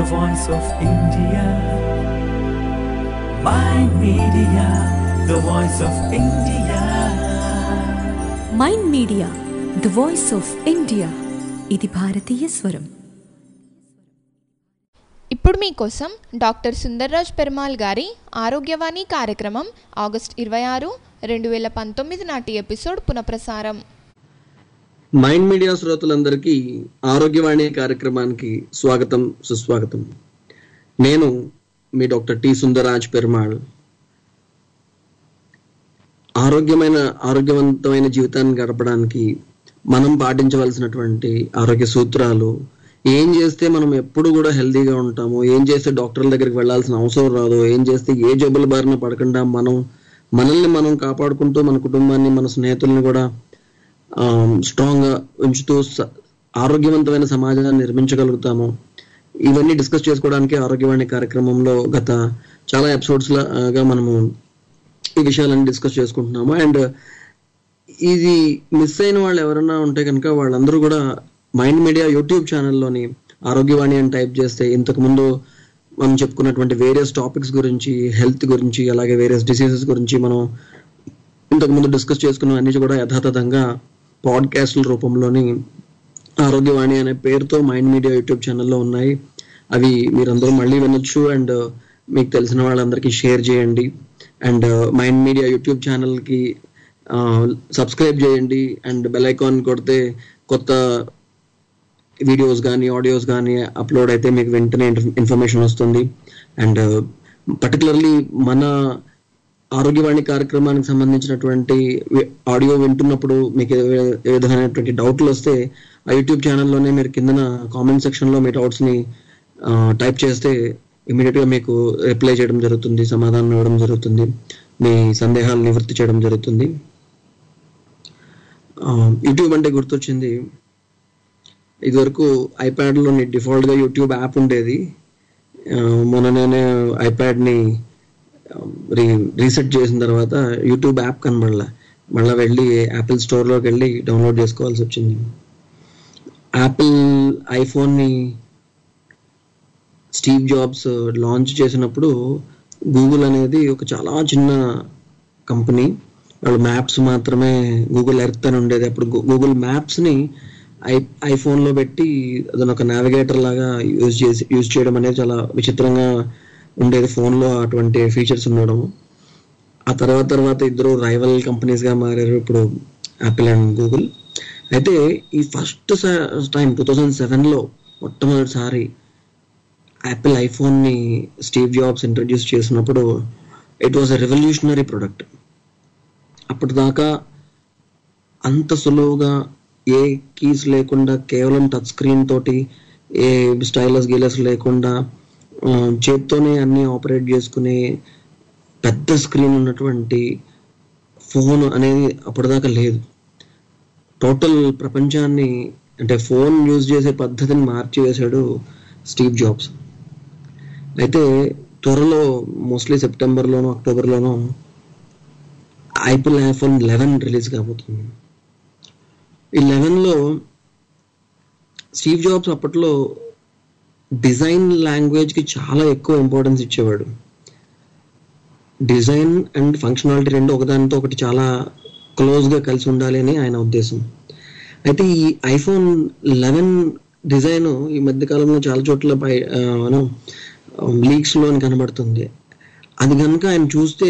the voice of India. My media, the voice of India. Mind media the voice of India ఇది భారతీయ స్వరం ఇప్పుడు మీకోసం doctor Sundarraj Perumal గారి ఆరోగ్యవాణి కార్యక్రమం ఆగస్ట్ ఇరవై ఆరు రెండు వేల పంతొమ్మిది నాటి ఎపిసోడ్ పునఃప్రసారం మైండ్ మీడియా శ్రోతలందరికీ ఆరోగ్యవాణి కార్యక్రమానికి స్వాగతం సుస్వాగతం నేను మీ డాక్టర్ టి సుందరాజ్ పెరుమాళ్ ఆరోగ్యమైన ఆరోగ్యవంతమైన జీవితాన్ని గడపడానికి మనం పాటించవలసినటువంటి ఆరోగ్య సూత్రాలు ఏం చేస్తే మనం ఎప్పుడు కూడా హెల్తీగా ఉంటాము ఏం చేస్తే డాక్టర్ల దగ్గరికి వెళ్ళాల్సిన అవసరం రాదు ఏం చేస్తే ఏ జబ్బుల బారిన పడకుండా మనం మనల్ని మనం కాపాడుకుంటూ మన కుటుంబాన్ని మన స్నేహితుల్ని కూడా స్ట్రాంగ్ గా ఉంచుతూ స- ఆరోగ్యవంతమైన సమాజాన్ని నిర్మించగలుగుతాము ఇవన్నీ డిస్కస్ చేసుకోవడానికి ఆరోగ్యవాణి కార్యక్రమంలో గత చాలా ఎపిసోడ్స్ గా మనము ఈ విషయాలన్నీ డిస్కస్ చేసుకుంటున్నాము అండ్ ఇది మిస్ అయిన వాళ్ళు ఎవరైనా ఉంటే కనుక వాళ్ళందరూ కూడా మైండ్ మీడియా యూట్యూబ్ ఛానల్లోని ఆరోగ్యవాణి అని టైప్ చేస్తే ఇంతకు ముందు మనం చెప్పుకున్నటువంటి వేరియస్ టాపిక్స్ గురించి హెల్త్ గురించి అలాగే వేరియస్ డిసీజెస్ గురించి మనం ఇంతకు ముందు డిస్కస్ చేసుకున్న అన్ని కూడా యథాతథంగా పాడ్కాస్ట్ల రూపంలోని ఆరోగ్యవాణి అనే పేరుతో మైండ్ మీడియా యూట్యూబ్ ఛానల్లో ఉన్నాయి అవి మీరందరూ మళ్ళీ వినొచ్చు అండ్ మీకు తెలిసిన వాళ్ళందరికీ షేర్ చేయండి అండ్ మైండ్ మీడియా యూట్యూబ్ ఛానల్కి సబ్స్క్రైబ్ చేయండి అండ్ బెల్ ఐకాన్ కొడితే కొత్త వీడియోస్ కానీ ఆడియోస్ కానీ అప్లోడ్ అయితే మీకు వెంటనే ఇన్ఫర్మేషన్ వస్తుంది అండ్ పర్టికులర్లీ మన ఆరోగ్యవాణి కార్యక్రమానికి సంబంధించినటువంటి ఆడియో వింటున్నప్పుడు మీకు ఏ ఏ విధమైనటువంటి డౌట్లు వస్తే ఆ యూట్యూబ్ ఛానల్లోనే మీరు కిందన కామెంట్ సెక్షన్లో మీ డౌట్స్ని టైప్ చేస్తే ఇమీడియట్గా మీకు రిప్లై చేయడం జరుగుతుంది సమాధానం ఇవ్వడం జరుగుతుంది మీ సందేహాలు నివృత్తి చేయడం జరుగుతుంది యూట్యూబ్ అంటే గుర్తొచ్చింది ఇదివరకు ఐప్యాడ్లోని డిఫాల్ట్గా యూట్యూబ్ యాప్ ఉండేది ఆ, మొన్న నేనే ఐప్యాడ్ని రీ రీసెట్ చేసిన తర్వాత యూట్యూబ్ యాప్ కనబడలే మళ్ళీ వెళ్ళి యాపిల్ స్టోర్లోకి వెళ్ళి డౌన్లోడ్ చేసుకోవాల్సి వచ్చింది యాపిల్ ఐఫోన్ని స్టీవ్ జాబ్స్ లాంచ్ చేసినప్పుడు గూగుల్ అనేది ఒక చాలా చిన్న కంపెనీ వాళ్ళు మ్యాప్స్ మాత్రమే గూగుల్ ఎర్త్ అని ఉండేది అప్పుడు గూగుల్ మ్యాప్స్ని ఐ ఐఫోన్లో పెట్టి అదొక ఒక నావిగేటర్ లాగా యూజ్ చేసి యూజ్ చేయడం అనేది చాలా విచిత్రంగా ఉండేది ఫోన్లో అటువంటి ఫీచర్స్ ఉండడం ఆ తర్వాత తర్వాత ఇద్దరు రైవల్ కంపెనీస్గా మారారు ఇప్పుడు యాపిల్ అండ్ గూగుల్ అయితే ఈ ఫస్ట్ టైం టూ థౌజండ్ సెవెన్లో మొట్టమొదటిసారి యాపిల్ ఐఫోన్ని స్టీవ్ జాబ్స్ ఇంట్రడ్యూస్ చేసినప్పుడు it was a revolutionary product అప్పటిదాకా అంత సులువుగా ఏ కీస్ లేకుండా కేవలం టచ్ స్క్రీన్ తోటి ఏ స్టైలస్ గీలస్ లేకుండా ఆ, చేత్తోనే అన్ని ఆపరేట్ చేసుకునే పెద్ద స్క్రీన్ ఉన్నటువంటి ఫోన్ అనేది అప్పటిదాకా లేదు టోటల్ ప్రపంచాన్ని అంటే ఫోన్ యూజ్ చేసే పద్ధతిని మార్చివేశాడు స్టీవ్ జాబ్స్ అయితే త్వరలో మోస్ట్లీ సెప్టెంబర్లోనో అక్టోబర్లోనో ఐపిల్ ఐఫోన్ లెవెన్ రిలీజ్ కాబోతుంది ఈ లెవెన్లో స్టీవ్ జాబ్స్ అప్పట్లో డిజైన్ లాంగ్వేజ్కి చాలా ఎక్కువ ఇంపార్టెన్స్ ఇచ్చేవాడు డిజైన్ అండ్ ఫంక్షనాలిటీ రెండు ఒకదానితో ఒకటి చాలా క్లోజ్గా కలిసి ఉండాలి అని ఆయన ఉద్దేశం అయితే ఈ ఐఫోన్ లెవెన్ డిజైన్ ఈ మధ్య కాలంలో చాలా చోట్ల పై లీక్స్లో కనబడుతుంది అది కనుక ఆయన చూస్తే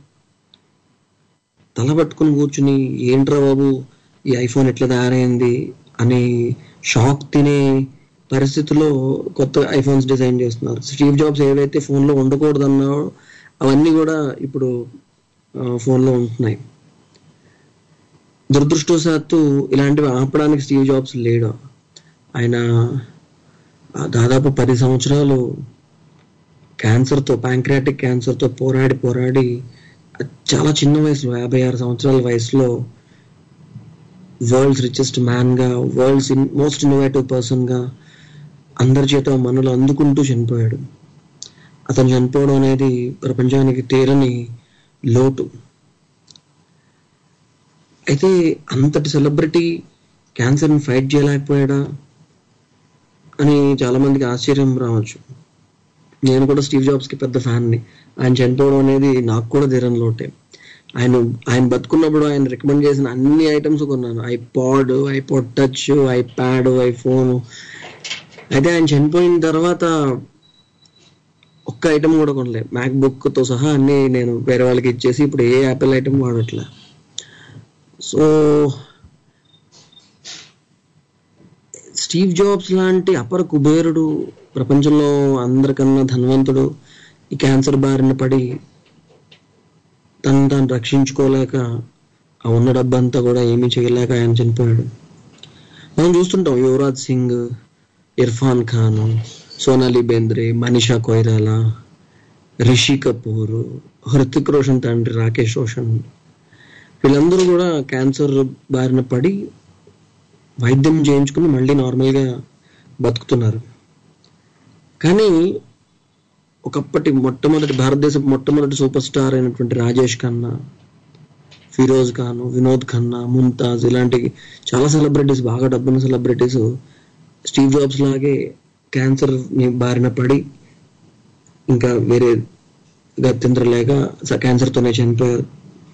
తల పట్టుకుని కూర్చుని ఏంట్రా బాబు ఈ ఐఫోన్ ఎట్లా తయారైంది అని షాక్ తినే పరిస్థితిలో కొత్త ఐఫోన్స్ డిజైన్ చేస్తున్నారు స్టీవ్ జాబ్స్ ఏవైతే ఫోన్లో ఉండకూడదన్నావో అవన్నీ కూడా ఇప్పుడు ఆ, ఫోన్లో ఉంటున్నాయి దురదృష్టవశాత్తు ఇలాంటివి ఆపడానికి స్టీవ్ జాబ్స్ లేడు ఆయన ఆ, దాదాపు పది సంవత్సరాలు క్యాన్సర్తో ప్యాంక్రియాటిక్ క్యాన్సర్తో పోరాడి పోరాడి ఆ, చాలా చిన్న వయసులో యాభై ఆరు సంవత్సరాల వయసులో వరల్డ్స్ రిచెస్ట్ మ్యాన్గా వరల్డ్స్ ఇన్ మోస్ట్ ఇన్నోవేటివ్ పర్సన్గా అందరి చేత మనులు అందుకుంటూ చనిపోయాడు అతను చనిపోవడం అనేది ప్రపంచానికి తీరని లోటు అయితే అంతటి సెలబ్రిటీ క్యాన్సర్ని ఫైట్ చేయలేకపోయాడా అని చాలా మందికి ఆశ్చర్యం రావచ్చు నేను కూడా స్టీవ్ జాబ్స్ కి పెద్ద ఫ్యాన్ ని ఆయన చనిపోవడం అనేది నాకు కూడా తీరని లోటే ఆయన ఆయన బతుకున్నప్పుడు ఆయన రికమెండ్ చేసిన అన్ని ఐటమ్స్ కొన్నాను iPod iPod touch iPad iPhone అయితే ఆయన చనిపోయిన తర్వాత ఒక్క ఐటమ్ కూడా కొనలే మ్యాక్ బుక్ తో సహా అన్ని నేను వేరే వాళ్ళకి ఇచ్చేసి ఇప్పుడు ఏ యాపిల్ ఐటమ్ వాడట్లే సో స్టీవ్ జాబ్స్ లాంటి అపర కుబేరుడు ప్రపంచంలో అందరికన్నా ధనవంతుడు ఈ క్యాన్సర్ బారిన పడి తను తాను రక్షించుకోలేక ఆ ఉన్న డబ్బంతా కూడా ఏమీ చేయలేక ఆయన చనిపోయాడు మనం చూస్తుంటాం యువరాజ్ సింగ్ ఇర్ఫాన్ ఖాన్ సోనాలి బేంద్రే మనీషా కొయిరాలా రిషి కపూర్ హృతిక్ రోషన్ తండ్రి రాకేష్ రోషన్ వీళ్ళందరూ కూడా క్యాన్సర్ బారిన పడి వైద్యం చేయించుకుని మళ్ళీ నార్మల్గా బతుకుతున్నారు కానీ ఒకప్పటి మొట్టమొదటి భారతదేశ మొట్టమొదటి సూపర్ స్టార్ అయినటువంటి రాజేష్ ఖన్నా ఫిరోజ్ ఖాన్ వినోద్ ఖన్నా ముంతాజ్ ఇలాంటి చాలా సెలబ్రిటీస్ బాగా డబ్బున్న సెలబ్రిటీస్ స్టీవ్ జాబ్స్ లాగే క్యాన్సర్ బారిన పడి ఇంకా వేరే గత్యంతరం లేక క్యాన్సర్తోనే చనిపోయారు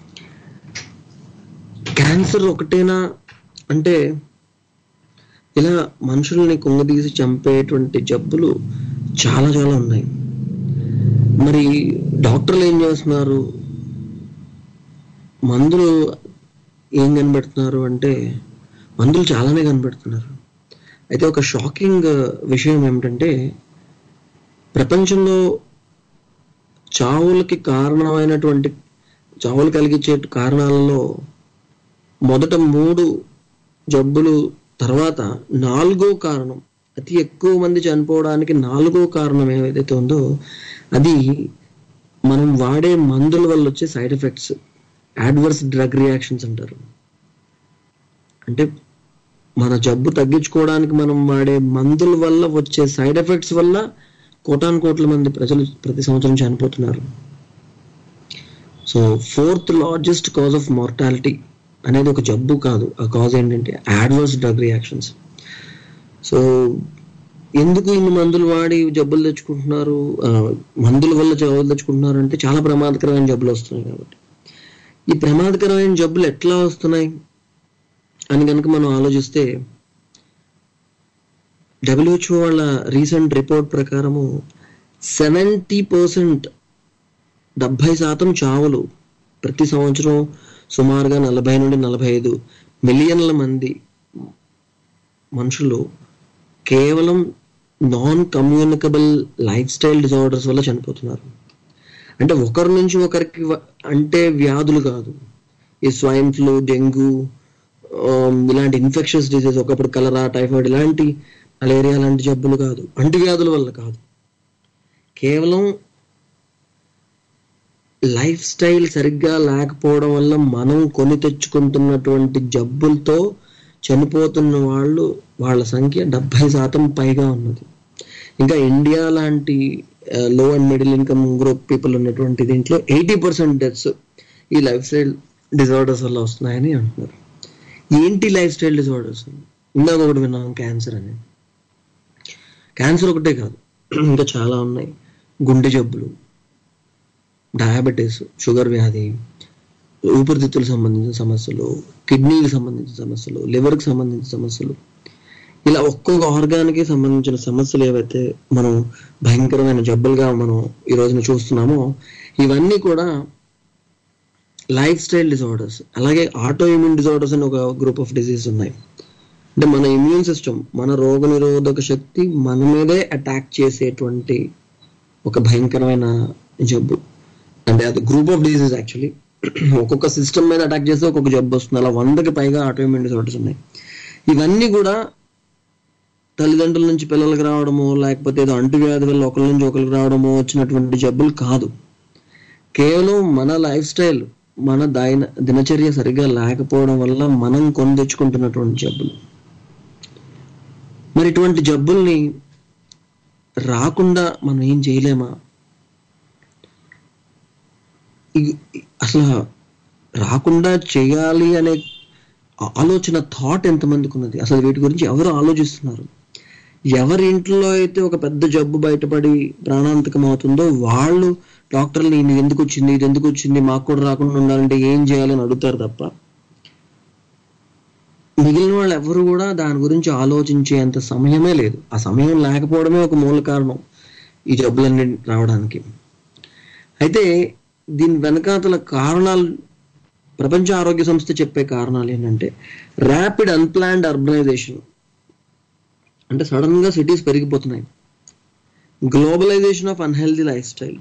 క్యాన్సర్ ఒకటేనా అంటే ఇలా మనుషుల్ని కుంగదీసి చంపేటువంటి జబ్బులు చాలా చాలా ఉన్నాయి మరి డాక్టర్లు ఏం చేస్తున్నారు మందులు ఏం కనిపెడుతున్నారు అంటే మందులు చాలానే కనిపెడుతున్నారు అయితే ఒక షాకింగ్ విషయం ఏమిటంటే ప్రపంచంలో చావులకి కారణమైనటువంటి చావులు కలిగించే కారణాలలో మొదట మూడు జబ్బులు తర్వాత నాలుగో కారణం అతి ఎక్కువ మంది చనిపోవడానికి నాలుగో కారణం ఏదైతే ఉందో అది మనం వాడే మందుల వల్ల వచ్చే side effects adverse drug reactions అంటారు అంటే మన జబ్బు తగ్గించుకోవడానికి మనం వాడే మందుల వల్ల వచ్చే సైడ్ ఎఫెక్ట్స్ వల్ల కోటాను కోట్ల మంది ప్రజలు ప్రతి సంవత్సరం చనిపోతున్నారు so fourth largest cause of mortality అనేది ఒక జబ్బు కాదు ఆ కాజ్ ఏంటంటే యాడ్వర్స్ డ్రగ్ రియాక్షన్స్ సో ఎందుకు ఇన్ని మందులు వాడి జబ్బులు తెచ్చుకుంటున్నారు ఆ, మందుల వల్ల జబ్బులు తెచ్చుకుంటున్నారు అంటే చాలా ప్రమాదకరమైన జబ్బులు వస్తున్నాయి కాబట్టి ఈ ప్రమాదకరమైన జబ్బులు ఎట్లా వస్తున్నాయి అని కనుక మనం ఆలోచిస్తే డబ్ల్యూహెచ్ఓ వాళ్ళ రీసెంట్ రిపోర్ట్ ప్రకారము సెవెంటీ పర్సెంట్ డెబ్భై శాతం చావులు ప్రతి సంవత్సరం సుమారుగా నలభై నుండి నలభై ఐదు మిలియన్ల మంది మనుషులు కేవలం non communicable life style disorders వల్ల చనిపోతున్నారు అంటే ఒకరి నుంచి ఒకరికి వ- అంటే వ్యాధులు కాదు ఈ స్వైన్ ఫ్లూ డెంగ్యూ ఆమ్, ఇలాంటి ఇన్ఫెక్షన్స్ డిసీజ్ ఒకప్పుడు కలరా టైఫాయిడ్ ఇలాంటి మలేరియా లాంటి జబ్బులు కాదు అంటువ్యాధుల వల్ల కాదు కేవలం లైఫ్ స్టైల్ సరిగ్గా లేకపోవడం వల్ల మనం కొని తెచ్చుకుంటున్నటువంటి జబ్బులతో చనిపోతున్న వాళ్ళు వాళ్ళ సంఖ్య డెబ్బై శాతం పైగా ఉన్నది ఇంకా ఇండియా లాంటి low and middle income group people ఉన్నటువంటి దీంట్లో ఎయిటీ పర్సెంట్ డెత్స్ ఈ లైఫ్ స్టైల్ డిజార్డర్స్ వల్ల వస్తున్నాయని అంటున్నారు ఏంటి లైఫ్ స్టైల్ డిజార్డర్స్ ఇందాక ఒకటి విన్నాం క్యాన్సర్ అని క్యాన్సర్ ఒకటే కాదు ఇంకా చాలా ఉన్నాయి గుండె జబ్బులు డయాబెటీస్ షుగర్ వ్యాధి ఊపిరితిత్తులకు సంబంధించిన సమస్యలు కిడ్నీకి సంబంధించిన సమస్యలు లివర్కి సంబంధించిన సమస్యలు ఇలా ఒక్కొక్క ఆర్గాన్కి సంబంధించిన సమస్యలు ఏవైతే మనం భయంకరమైన జబ్బులుగా మనం ఈ రోజున చూస్తున్నామో ఇవన్నీ కూడా లైఫ్ స్టైల్ డిజార్డర్స్ అలాగే ఆటో ఇమ్యూన్ డిజార్డర్స్ అని ఒక గ్రూప్ ఆఫ్ డిసీజ్ ఉన్నాయి అంటే మన ఇమ్యూన్ సిస్టమ్ మన రోగ నిరోధక శక్తి మన మీదే అటాక్ చేసేటువంటి ఒక భయంకరమైన జబ్బు అంటే అది గ్రూప్ ఆఫ్ డిసీజ్ యాక్చువల్లీ ఒక్కొక్క సిస్టమ్ మీద అటాక్ చేస్తే ఒక్కొక్క జబ్బు వస్తుంది అలా వందకి పైగా ఆటోఇమ్యూన్ డిసార్డర్స్ ఉన్నాయి ఇవన్నీ కూడా తల్లిదండ్రుల నుంచి పిల్లలకి రావడము లేకపోతే ఏదో అంటువ్యాధి వల్ల ఒకరి నుంచి ఒకరికి రావడము వచ్చినటువంటి జబ్బులు కాదు కేవలం మన లైఫ్ స్టైల్ మన దైన దినచర్య సరిగ్గా లేకపోవడం వల్ల మనం కొని తెచ్చుకుంటున్నటువంటి జబ్బులు మరి ఇటువంటి జబ్బుల్ని రాకుండా మనం ఏం చేయలేమా ఇ- అసలు రాకుండా చేయాలి అనే ఆలోచన థాట్ ఎంతమందికి ఉన్నది అసలు వీటి గురించి ఎవరు ఆలోచిస్తున్నారు ఎవరి ఇంట్లో అయితే ఒక పెద్ద జబ్బు బయటపడి ప్రాణాంతకం అవుతుందో వాళ్ళు డాక్టర్ని ఇది ఎందుకు వచ్చింది ఇది ఎందుకు వచ్చింది మాకు కూడా రాకుండా ఉండాలంటే ఏం చేయాలని అడుగుతారు తప్ప మిగిలిన వాళ్ళు ఎవరు కూడా దాని గురించి ఆలోచించేంత సమయమే లేదు ఆ సమయం లేకపోవడమే ఒక మూల కారణం ఈ జబ్బులన్నీ రావడానికి అయితే దీని వెనకాతల కారణాలు ప్రపంచ ఆరోగ్య సంస్థ చెప్పే కారణాలు ఏంటంటే ర్యాపిడ్ అన్ప్లాన్డ్ అర్బనైజేషన్ అంటే సడన్ గా సిటీస్ పెరిగిపోతున్నాయి globalisation of unhealthy lifestyle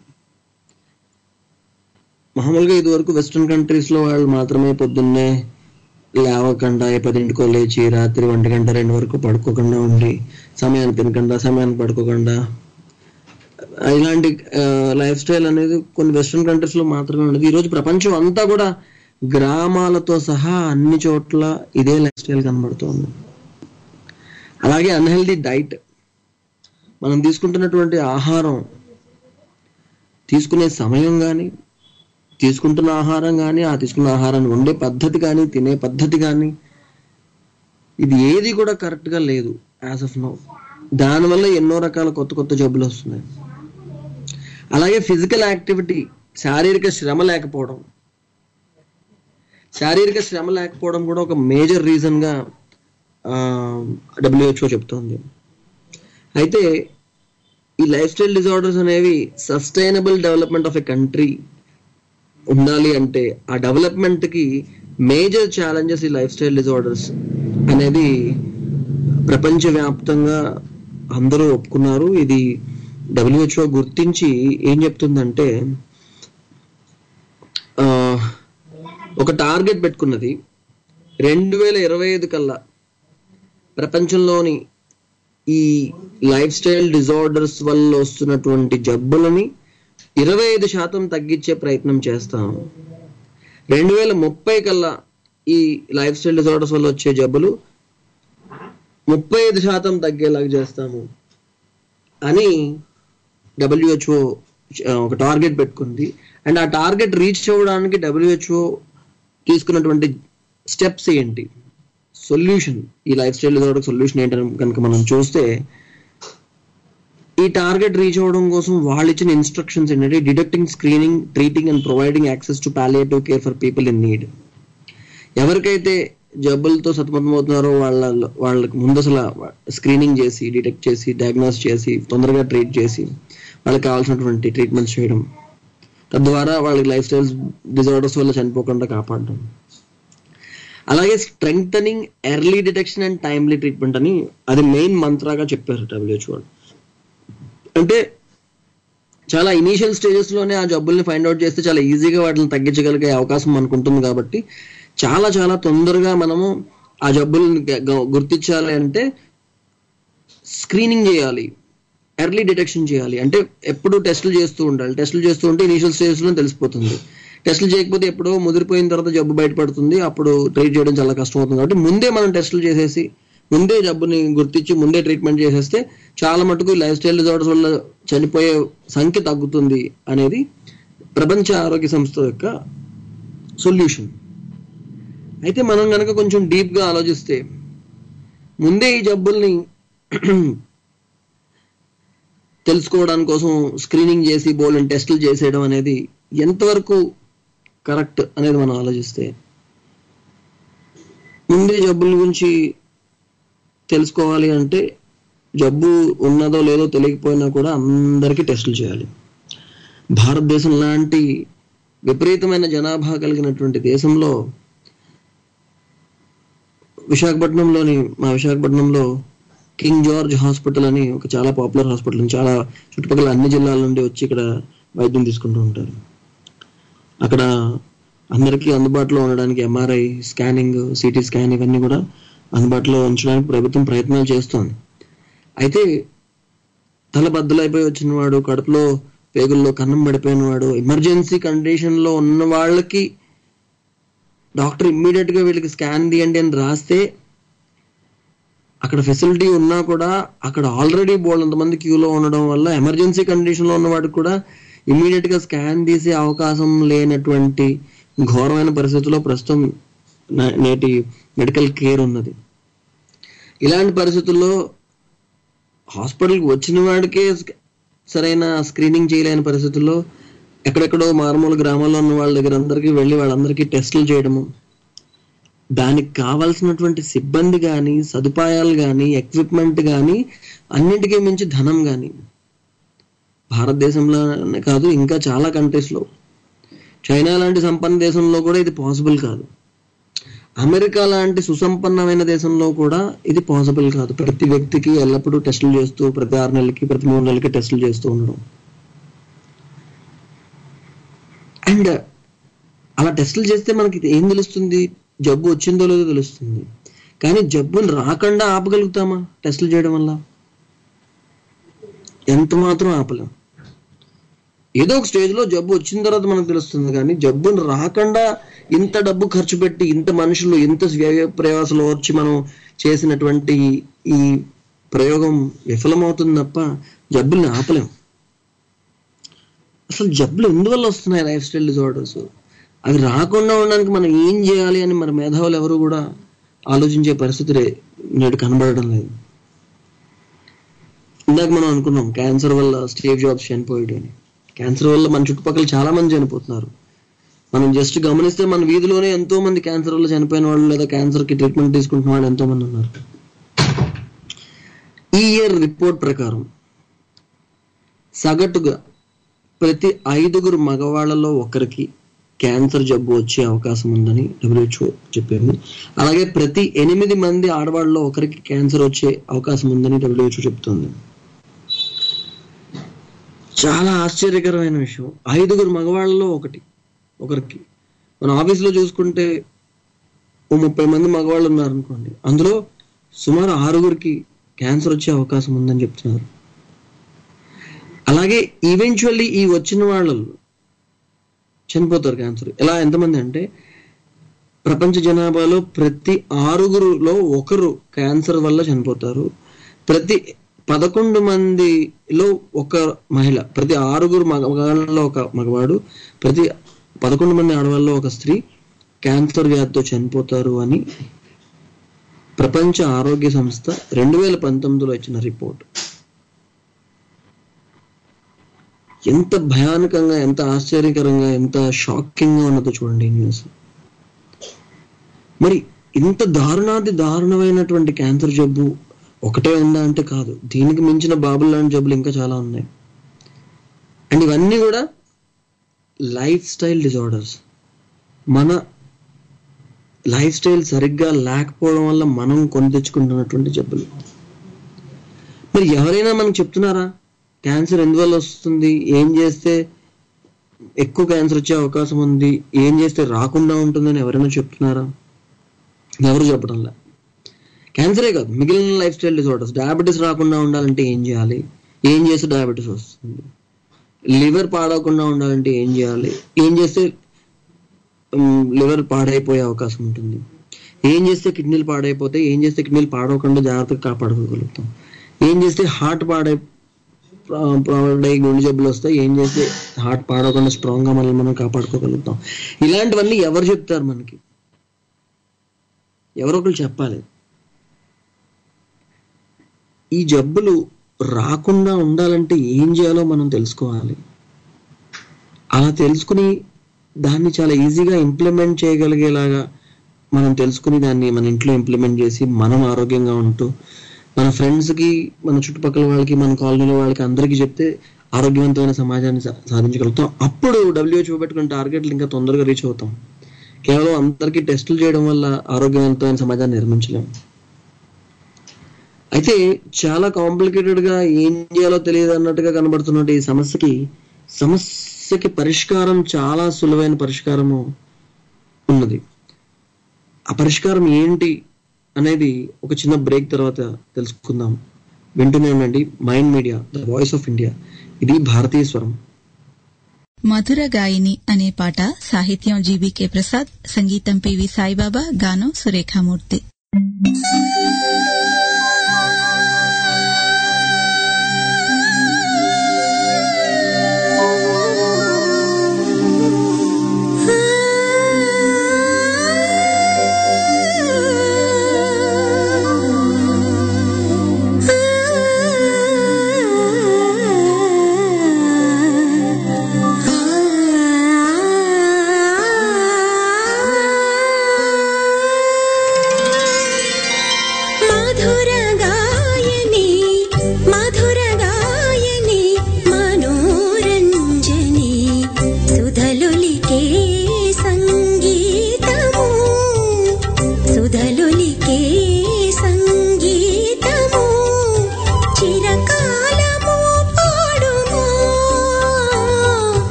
మామూలుగా ఇదివరకు వెస్ట్రన్ కంట్రీస్ లో వాళ్ళు మాత్రమే పొద్దున్నే లేవకుండా ఏ పదింటికో లేచి రాత్రి ఒంటి గంట రెండు వరకు పడుకోకుండా ఉండి సమయానికి తినకుండా సమయానికి పడుకోకుండా ఇలాంటి లైఫ్ స్టైల్ అనేది కొన్ని వెస్ట్రన్ కంట్రీస్ లో మాత్రమే ఉండదు ఈ రోజు ప్రపంచం అంతా కూడా గ్రామాలతో సహా అన్ని చోట్ల ఇదే లైఫ్ స్టైల్ కనబడుతోంది అలాగే అన్హెల్దీ డైట్ మనం తీసుకుంటున్నటువంటి ఆహారం తీసుకునే సమయం కానీ తీసుకుంటున్న ఆహారం కానీ ఆ తీసుకున్న ఆహారాన్ని వండే పద్ధతి కానీ తినే పద్ధతి కానీ ఇది ఏది కూడా కరెక్ట్ గా లేదు యాజ్ ఆఫ్ నో దానివల్ల ఎన్నో రకాల కొత్త కొత్త జబ్బులు వస్తున్నాయి అలాగే ఫిజికల్ యాక్టివిటీ శారీరక శ్రమ లేకపోవడం శారీరక శ్రమ లేకపోవడం కూడా ఒక మేజర్ రీజన్ గా డబ్ల్యూహెచ్ఓ చెప్తోంది అయితే ఈ లైఫ్ స్టైల్ డిజార్డర్స్ అనేవి sustainable development of a country ఉండాలి అంటే ఆ డెవలప్మెంట్ కి మేజర్ ఛాలెంజెస్ ఈ లైఫ్ స్టైల్ డిజార్డర్స్ అనేది ప్రపంచవ్యాప్తంగా అందరూ ఒప్పుకున్నారు ఇది డబ్ల్యూహెచ్ఓ గుర్తించి ఏం చెప్తుందంటే ఆ, ఒక టార్గెట్ పెట్టుకున్నది రెండు వేల ఇరవై ఐదు కల్లా ప్రపంచంలోని ఈ లైఫ్ స్టైల్ డిజార్డర్స్ వల్ల వస్తున్నటువంటి జబ్బులని ఇరవై ఐదు శాతం తగ్గించే ప్రయత్నం చేస్తాము రెండు వేల ముప్పై కల్లా ఈ లైఫ్ స్టైల్ డిజార్డర్స్ వల్ల వచ్చే జబ్బులు ముప్పై ఐదు శాతం తగ్గేలాగా చేస్తాము అని డబ్ల్యూహెచ్ఓ ఒక టార్గెట్ పెట్టుకుంది అండ్ ఆ టార్గెట్ రీచ్ అవ్వడానికి డబ్ల్యూహెచ్ఓ తీసుకున్నటువంటి స్టెప్స్ ఏంటి సొల్యూషన్ ఈ లైఫ్ స్టైల్ డిజార్డర్ సొల్యూషన్ ఏంటని కనుక మనం చూస్తే ఈ టార్గెట్ రీచ్ అవ్వడం కోసం వాళ్ళు ఇచ్చిన ఇన్స్ట్రక్షన్స్ ఏంటంటే detecting screening treating and providing access to palliative care for people in need ఎవరికైతే జబ్బులతో సతమతమవుతున్నారో వాళ్ళ వాళ్ళకి ముందు అసలు స్క్రీనింగ్ చేసి డిటెక్ట్ చేసి డయాగ్నోస్ చేసి తొందరగా ట్రీట్ చేసి వాళ్ళకి కావాల్సినటువంటి ట్రీట్మెంట్స్ చేయడం తద్వారా వాళ్ళకి లైఫ్ స్టైల్ డిజార్డర్స్ వల్ల చనిపోకుండా కాపాడడం అలాగే strengthening early detection and timely treatment అని అది మెయిన్ మంత్రాగా చెప్పారు డబ్ల్యూహెచ్ఓ అంటే చాలా ఇనీషియల్ స్టేజెస్ లోనే ఆ జబ్బుల్ని ఫైండ్ అవుట్ చేస్తే చాలా ఈజీగా వాటిని తగ్గించగలిగే అవకాశం మనకు ఉంటుంది కాబట్టి చాలా చాలా తొందరగా మనము ఆ జబ్బుల్ని గ- గ- గుర్తించాలి అంటే స్క్రీనింగ్ చేయాలి ఎర్లీ డిటెక్షన్ చేయాలి అంటే ఎప్పుడు టెస్టులు చేస్తూ ఉండాలి టెస్టులు చేస్తూ ఉంటే ఇనీషియల్ స్టేజెస్ లో తెలిసిపోతుంది టెస్టులు చేయకపోతే ఎప్పుడో ముదిరిపోయిన తర్వాత జబ్బు బయటపడుతుంది అప్పుడు ట్రీట్ చేయడం చాలా కష్టం అవుతుంది కాబట్టి ముందే మనం టెస్టులు చేసేసి ముందే జబ్బుని గుర్తించి ముందే ట్రీట్మెంట్ చేసేస్తే చాలా మటుకు లైఫ్ స్టైల్ డిజార్డర్స్ వల్ల చనిపోయే సంఖ్య తగ్గుతుంది అనేది ప్రపంచ ఆరోగ్య సంస్థ యొక్క సొల్యూషన్ అయితే మనం కనుక కొంచెం డీప్ గా ఆలోచిస్తే ముందే ఈ జబ్బుల్ని తెలుసుకోవడానికి కోసం స్క్రీనింగ్ చేసి బోల్డెన్ టెస్టులు చేసేయడం అనేది ఎంతవరకు కరెక్ట్ అనేది మనం ఆలోచిస్తే ముందే జబ్బుల గురించి తెలుసుకోవాలి అంటే జబ్బు ఉన్నదో లేదో తెలియకపోయినా కూడా అందరికీ టెస్టులు చేయాలి భారతదేశం లాంటి విపరీతమైన జనాభా కలిగినటువంటి దేశంలో విశాఖపట్నంలోని మా విశాఖపట్నంలో కింగ్ జార్జ్ హాస్పిటల్ అని ఒక చాలా పాపులర్ హాస్పిటల్ చాలా చుట్టుపక్కల అన్ని జిల్లాల నుండి వచ్చి ఇక్కడ వైద్యం తీసుకుంటూ ఉంటారు అక్కడ అందరికీ అందుబాటులో ఉండడానికి ఎంఆర్ఐ స్కానింగ్ సిటీ స్కాన్ ఇవన్నీ కూడా అందుబాటులో ఉంచడానికి ప్రభుత్వం ప్రయత్నాలు చేస్తోంది అయితే తల బద్దలైపోయి వచ్చిన వాడు కడుపులో పేగుల్లో కన్నం పడిపోయిన వాడు ఎమర్జెన్సీ కండిషన్ లో ఉన్న వాళ్ళకి డాక్టర్ ఇమ్మీడియట్ గా వీళ్ళకి స్కాన్ తీయండి అని రాస్తే అక్కడ ఫెసిలిటీ ఉన్నా కూడా అక్కడ ఆల్రెడీ బోల్డ్ మంది క్యూలో ఉండడం వల్ల ఎమర్జెన్సీ కండిషన్ లో ఉన్న వాడికి కూడా ఇమ్మీడియట్ గా స్కాన్ తీసే అవకాశం లేనటువంటి ఘోరమైన పరిస్థితుల్లో ప్రస్తుతం నా- నేటి మెడికల్ కేర్ ఉన్నది ఇలాంటి పరిస్థితుల్లో హాస్పిటల్కి వచ్చిన వాడికే సరైన స్క్రీనింగ్ చేయలేని పరిస్థితుల్లో ఎక్కడెక్కడో మారుమూల గ్రామాల్లో ఉన్న వాళ్ళ దగ్గర అందరికీ వెళ్ళి వాళ్ళందరికీ టెస్టులు చేయడము దానికి కావాల్సినటువంటి సిబ్బంది కానీ సదుపాయాలు కానీ ఎక్విప్మెంట్ కానీ అన్నిటికీ మించి ధనం కానీ భారతదేశంలోనే కాదు ఇంకా చాలా కంట్రీస్లో చైనా లాంటి సంపన్న దేశంలో కూడా ఇది పాసిబుల్ కాదు అమెరికా లాంటి సుసంపన్నమైన దేశంలో కూడా ఇది పాసిబుల్ కాదు ప్రతి వ్యక్తికి ఎల్లప్పుడూ టెస్టులు చేస్తూ ప్రతి ఆరు నెలలకి ప్రతి మూడు నెలలకి టెస్టులు చేస్తూ ఉండడం అండ్ అలా టెస్టులు చేస్తే మనకి ఏం తెలుస్తుంది జబ్బు వచ్చిందో లేదో తెలుస్తుంది కానీ జబ్బుని రాకుండా ఆపగలుగుతామా టెస్టులు చేయడం వల్ల ఎంత మాత్రం ఆపలేం ఏదో ఒక స్టేజ్ లో జబ్బు వచ్చిన తర్వాత మనకు తెలుస్తుంది కానీ జబ్బుని రాకుండా ఇంత డబ్బు ఖర్చు పెట్టి ఇంత మనుషులు ఇంత వ్యయ ప్రయాసాలు వచ్చి మనం చేసినటువంటి ఈ ప్రయోగం విఫలమవుతుంది తప్ప జబ్బుల్ని ఆపలేం అసలు జబ్బులు ఎందువల్ల వస్తున్నాయి లైఫ్ స్టైల్ డిజార్డర్స్ అవి రాకుండా ఉండడానికి మనం ఏం చేయాలి అని మన మేధావులు ఎవరు కూడా ఆలోచించే పరిస్థితి రే- నేడు కనబడడం లేదు ఇందాక మనం అనుకున్నాం క్యాన్సర్ వల్ల స్టేవ్ జాబ్స్ చనిపోయాడు అని క్యాన్సర్ వల్ల మన చుట్టుపక్కల చాలా మంది చనిపోతున్నారు మనం జస్ట్ గమనిస్తే మన వీధిలోనే ఎంతో మంది క్యాన్సర్ వల్ల చనిపోయిన వాళ్ళు లేదా క్యాన్సర్ కి ట్రీట్మెంట్ తీసుకుంటున్న వాళ్ళు ఎంతో మంది ఉన్నారు ఈ ఇయర్ రిపోర్ట్ ప్రకారం సగటుగా ప్రతి ఐదుగురు మగవాళ్ళలో ఒకరికి క్యాన్సర్ జబ్బు వచ్చే అవకాశం ఉందని డబ్ల్యూహెచ్ఓ చెప్పింది అలాగే ప్రతి ఎనిమిది మంది ఆడవాళ్ళలో ఒకరికి క్యాన్సర్ వచ్చే అవకాశం ఉందని డబ్ల్యూహెచ్ఓ చెప్తుంది చాలా ఆశ్చర్యకరమైన విషయం ఐదుగురు మగవాళ్ళలో ఒకటి ఒకరికి మన ఆఫీస్లో చూసుకుంటే ఓ ముప్పై మంది మగవాళ్ళు ఉన్నారు అనుకోండి అందులో సుమారు ఆరుగురికి క్యాన్సర్ వచ్చే అవకాశం ఉందని చెప్తున్నారు అలాగే ఈవెన్చువల్లీ ఈ వచ్చిన వాళ్ళు చనిపోతారు క్యాన్సర్ ఎలా ఎంతమంది అంటే ప్రపంచ జనాభాలో ప్రతి ఆరుగురులో ఒకరు క్యాన్సర్ వల్ల చనిపోతారు ప్రతి పదకొండు మందిలో ఒక మహిళ ప్రతి ఆరుగురు మగవాళ్ళలో ఒక మగవాడు ప్రతి పదకొండు మంది ఆడవాళ్ళలో ఒక స్త్రీ క్యాన్సర్ వ్యాధితో చనిపోతారు అని ప్రపంచ ఆరోగ్య సంస్థ రెండు వేల పంతొమ్మిదిలో ఇచ్చిన రిపోర్ట్ ఎంత భయానకంగా ఎంత ఆశ్చర్యకరంగా ఎంత షాకింగ్ గా ఉన్నదో చూడండి ఈ న్యూస్ మరి ఇంత దారుణాది దారుణమైనటువంటి క్యాన్సర్ జబ్బు ఒకటే ఉందా అంటే కాదు దీనికి మించిన బాబుల్ లాంటి జబ్బులు ఇంకా చాలా ఉన్నాయి అండ్ ఇవన్నీ కూడా లైఫ్ స్టైల్ డిజార్డర్స్ మన లైఫ్ స్టైల్ సరిగ్గా లేకపోవడం వల్ల మనం కొని తెచ్చుకుంటున్నటువంటి జబ్బులు మరి ఎవరైనా మనకు చెప్తున్నారా క్యాన్సర్ ఎందువల్ల వస్తుంది ఏం చేస్తే ఎక్కువ క్యాన్సర్ వచ్చే అవకాశం ఉంది ఏం చేస్తే రాకుండా ఉంటుందని ఎవరైనా చెప్తున్నారా ఎవరు చెప్పడంలా క్యాన్సరే కాదు మిగిలిన లైఫ్ స్టైల్ డిసార్డర్స్ డయాబెటీస్ రాకుండా ఉండాలంటే ఏం చేయాలి ఏం చేస్తే డయాబెటీస్ వస్తుంది లివర్ పాడవకుండా ఉండాలంటే ఏం చేయాలి ఏం చేస్తే లివర్ పాడైపోయే అవకాశం ఉంటుంది ఏం చేస్తే కిడ్నీలు పాడైపోతే ఏం చేస్తే కిడ్నీలు పాడవకుండా జాగ్రత్తగా కాపాడుకోగలుగుతాం ఏం చేస్తే హార్ట్ పాడై పాడై గుండె జబ్బులు వస్తాయి ఏం చేస్తే హార్ట్ పాడవకుండా స్ట్రాంగ్ గా మనల్ని మనం కాపాడుకోగలుగుతాం ఇలాంటివన్నీ ఎవరు చెప్తారు మనకి ఎవరో ఒకరు చెప్పాలి ఈ జబ్బులు రాకుండా ఉండాలంటే ఏం చేయాలో మనం తెలుసుకోవాలి అలా తెలుసుకుని దాన్ని చాలా ఈజీగా ఇంప్లిమెంట్ చేయగలిగేలాగా మనం తెలుసుకుని దాన్ని మన ఇంట్లో ఇంప్లిమెంట్ చేసి మనం ఆరోగ్యంగా ఉంటూ మన ఫ్రెండ్స్కి మన చుట్టుపక్కల వాళ్ళకి మన కాలనీలో వాళ్ళకి అందరికీ చెప్తే ఆరోగ్యవంతమైన సమాజాన్ని సా- సాధించగలుగుతాం అప్పుడు డబ్ల్యూహెచ్ఓ పెట్టుకున్న టార్గెట్లు ఇంకా తొందరగా రీచ్ అవుతాం కేవలం అందరికీ టెస్టులు చేయడం వల్ల ఆరోగ్యవంతమైన సమాజాన్ని నిర్మించలేము అయితే చాలా కాంప్లికేటెడ్ గా ఏం చేయాలో తెలియదు అన్నట్టుగా కనబడుతున్న ఈ సమస్యకి సమస్యకి పరిష్కారం చాలా సులువైన పరిష్కారము ఉన్నది ఆ పరిష్కారం ఏంటి అనేది ఒక చిన్న బ్రేక్ తర్వాత తెలుసుకుందాం వింటూనే ఉండండి mind media the voice of India ఇది భారతీయ స్వరం మధుర గాయని అనే పాట సాహిత్యం జీబీకే ప్రసాద్ సంగీతం పివి సాయిబాబా గానం సురేఖామూర్తి ఆ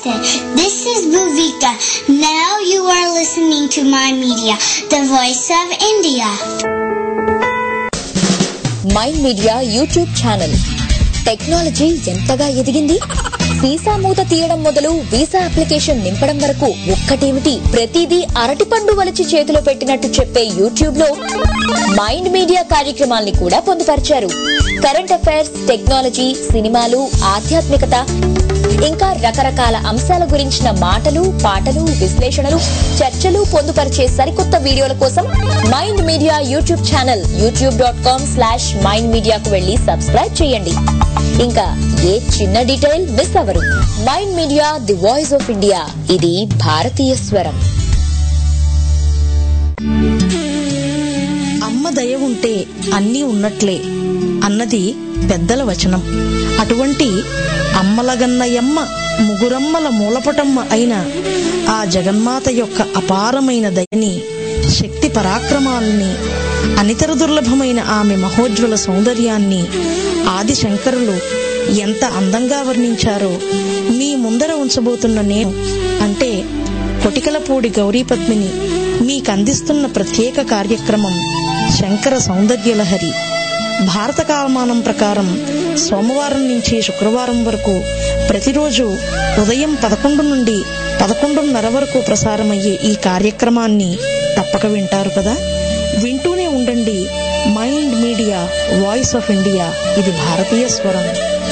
Namaste. This is Bhuvika. Now you are listening to my media, the voice of India. Mind media YouTube channel technology ఎంతగా ఎదిగింది వీసా మూత తీయడం మొదలు వీసా అప్లికేషన్ నింపడం వరకు ఒక్కటేమిటి ప్రతిదీ అరటిపండు వలిచి చేతిలో పెట్టినట్టు చెప్పే యూట్యూబ్ లో మైండ్ మీడియా కార్యక్రమాల్ని కూడా పొందుపరిచారు కరెంట్ అఫైర్స్ టెక్నాలజీ సినిమాలు ఆధ్యాత్మికత ఇంకా రకరకాల అంశాల గురించిన మాటలు పాటలు విశ్లేషణలు చర్చలు పొందుపరిచే సరికొత్త వీడియోల కోసం mind media YouTube channel YouTube dot com slash mind మీడియాకు వెళ్లి సబ్స్క్రైబ్ చేయండి ఇంకా ఏ చిన్న డీటెయిల్ మిస్ అవ్వరు mind media the voice of India ఇది భారతీయ స్వరం అమ్మ దయ ఉంటే అన్నీ ఉన్నట్లే అన్నది పెద్దల వచనం అటువంటి అమ్మలగన్నయమ్మ ముగురమ్మల మూలపటమ్మ అయిన ఆ జగన్మాత యొక్క అపారమైన దయని శక్తి పరాక్రమాల్ని అనితర దుర్లభమైన ఆమె మహోజ్వల సౌందర్యాన్ని ఆది శంకరులు ఎంత అందంగా వర్ణించారో మీ ముందర ఉంచబోతున్న నేను అంటే కొటికలపూడి గౌరీపద్మిని మీకందిస్తున్న ప్రత్యేక కార్యక్రమం శంకర సౌందర్యలహరి భారత కాలమానం ప్రకారం సోమవారం నుంచి శుక్రవారం వరకు ప్రతిరోజు ఉదయం పదకొండు నుండి పదకొండున్నర వరకు ప్రసారమయ్యే ఈ కార్యక్రమాన్ని తప్పక వింటారు కదా వింటూనే ఉండండి mind media voice of India ఇది భారతీయ స్వరం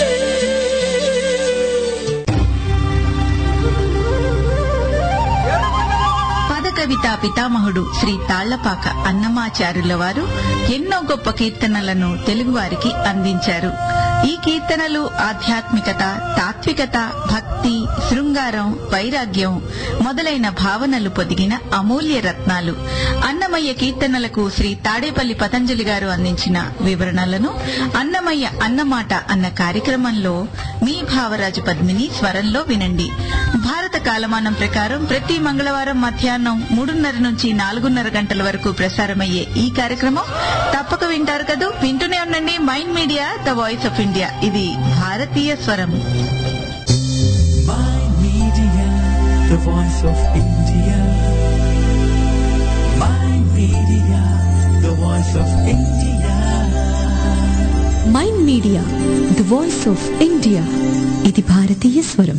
పదకవితా పితామహుడు శ్రీ తాళ్లపాక అన్నమాచారుల వారు ఎన్నో గొప్ప కీర్తనలను తెలుగువారికి అందించారు ఈ కీర్తనలు ఆధ్యాత్మికత తాత్వికత భక్తి శృంగారం వైరాగ్యం మొదలైన భావనలు పొదిగిన అమూల్య రత్నాలు అన్నమయ్య కీర్తనలకు శ్రీ తాడేపల్లి పతంజలి గారు అందించిన వివరణలను అన్నమయ్య అన్నమాట అన్న కార్యక్రమంలో మీ భావరాజు పద్మిని స్వరంలో వినండి భారత కాలమానం ప్రకారం ప్రతి మంగళవారం మధ్యాహ్నం మూడున్నర నుంచి నాలుగున్నర గంటల వరకు ప్రసారమయ్యే ఈ కార్యక్రమం తప్పక వింటారు కదూ వింటూనే ఉండండి mind media the voice of India ఇది భారతీయ స్వరం My Media, the voice of India. My Media, the voice of India. Mind media the voice of India ఇది భారతీయ స్వరం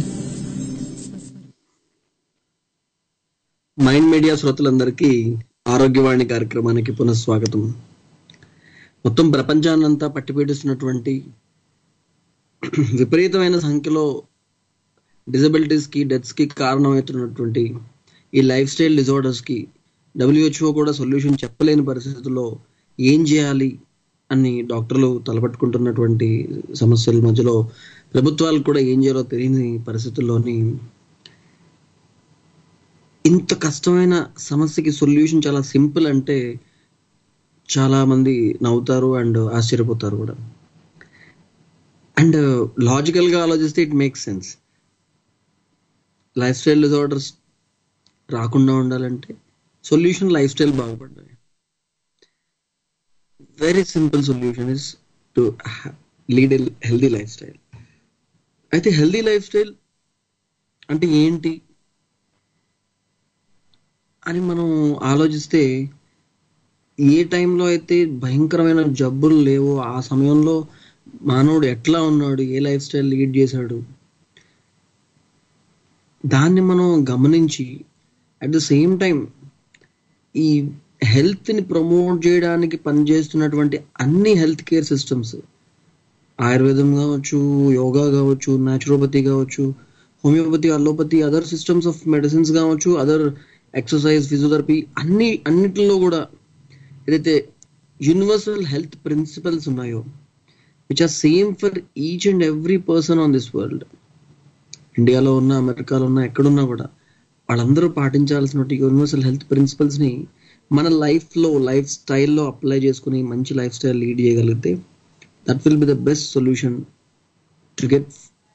మైండ్ మీడియా శ్రోతలందరికీ ఆరోగ్యవాణి కార్యక్రమానికి పునఃస్వాగతం మొత్తం ప్రపంచాన్నంతా పట్టిపీడిస్తున్నటువంటి విపరీతమైన సంఖ్యలో డిజబిలిటీస్ కి డెత్స్ కి కారణమవుతున్నటువంటి ఈ లైఫ్ స్టైల్ డిజార్డర్స్ కి డబ్ల్యూహెచ్ఓ కూడా సొల్యూషన్ చెప్పలేని పరిస్థితుల్లో ఏం చేయాలి అని డాక్టర్లు తలపట్టుకుంటున్నటువంటి సమస్యల మధ్యలో ప్రభుత్వాలు కూడా ఏం చేయాలో తెలియని పరిస్థితుల్లోని ఇంత కష్టమైన సమస్యకి సొల్యూషన్ చాలా సింపుల్ అంటే చాలా మంది నవ్వుతారు అండ్ ఆశ్చర్యపోతారు కూడా అండ్ లాజికల్ గా ఆలోచిస్తే it makes sense life style disorders రాకుండా ఉండాలంటే సొల్యూషన్ లైఫ్ స్టైల్ బాగుపడాలి very simple solution is to lead healthy lifestyle అయితే హెల్దీ లైఫ్ స్టైల్ అంటే ఏంటి అని మనం ఆలోచిస్తే ఏ టైంలో అయితే భయంకరమైన జబ్బులు లేవో ఆ సమయంలో మానవుడు ఎట్లా ఉన్నాడు ఏ లైఫ్ స్టైల్ లీడ్ చేశాడు దాన్ని మనం గమనించి అట్ ద సేమ్ టైం ఈ హెల్త్ ని ప్రమోట్ చేయడానికి పనిచేస్తున్నటువంటి అన్ని హెల్త్ కేర్ సిస్టమ్స్ ఆయుర్వేదం కావచ్చు యోగా కావచ్చు న్యాచురోపతి కావచ్చు homeopathy allopathy other systems of medicines కావచ్చు అదర్ ఎక్సర్సైజ్ ఫిజియోథెరపీ అన్ని అన్నిటిలో కూడా ఏదైతే యూనివర్సల్ హెల్త్ ప్రిన్సిపల్స్ ఉన్నాయో which are same for each and every person on this world ఇండియాలో ఉన్న అమెరికాలో ఉన్న ఎక్కడున్నా కూడా వాళ్ళందరూ పాటించాల్సిన యూనివర్సల్ హెల్త్ ప్రిన్సిపల్స్ ని మన లైఫ్ లో లైఫ్ స్టైల్లో అప్లై చేసుకుని మంచి లైఫ్ స్టైల్ లీడ్ చేయగలిగితే that will be the best solution to get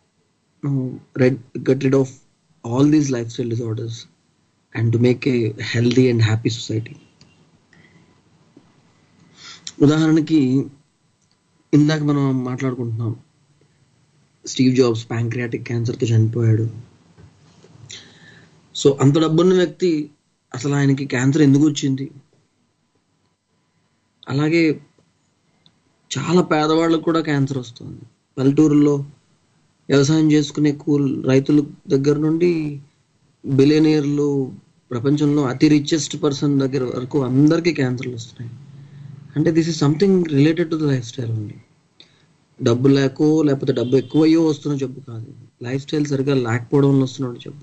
get rid of all these life style disorders and to make a healthy and happy society ఉదాహరణకి ఇందాక మనం మాట్లాడుకుంటున్నాం స్టీవ్ జాబ్స్ ప్యాంక్రియాటిక్ క్యాన్సర్తో చనిపోయాడు so అంత డబ్బున్న వ్యక్తి అసలు ఆయనకి క్యాన్సర్ ఎందుకు వచ్చింది అలాగే చాలా పేదవాళ్ళకు కూడా క్యాన్సర్ వస్తుంది పల్లెటూరులో వ్యవసాయం చేసుకునే కూల్ రైతుల దగ్గర నుండి బిలియనీర్లు ప్రపంచంలో అతి రిచెస్ట్ పర్సన్ దగ్గర వరకు అందరికీ క్యాన్సర్లు వస్తున్నాయి అంటే this is something related to the life style అండి డబ్బు లేకో లేకపోతే డబ్బు ఎక్కువయ్యో వస్తున్న జబ్బు కాదు లైఫ్ స్టైల్ సరిగా లేకపోవడం వల్ల వస్తున్నాడు జబ్బు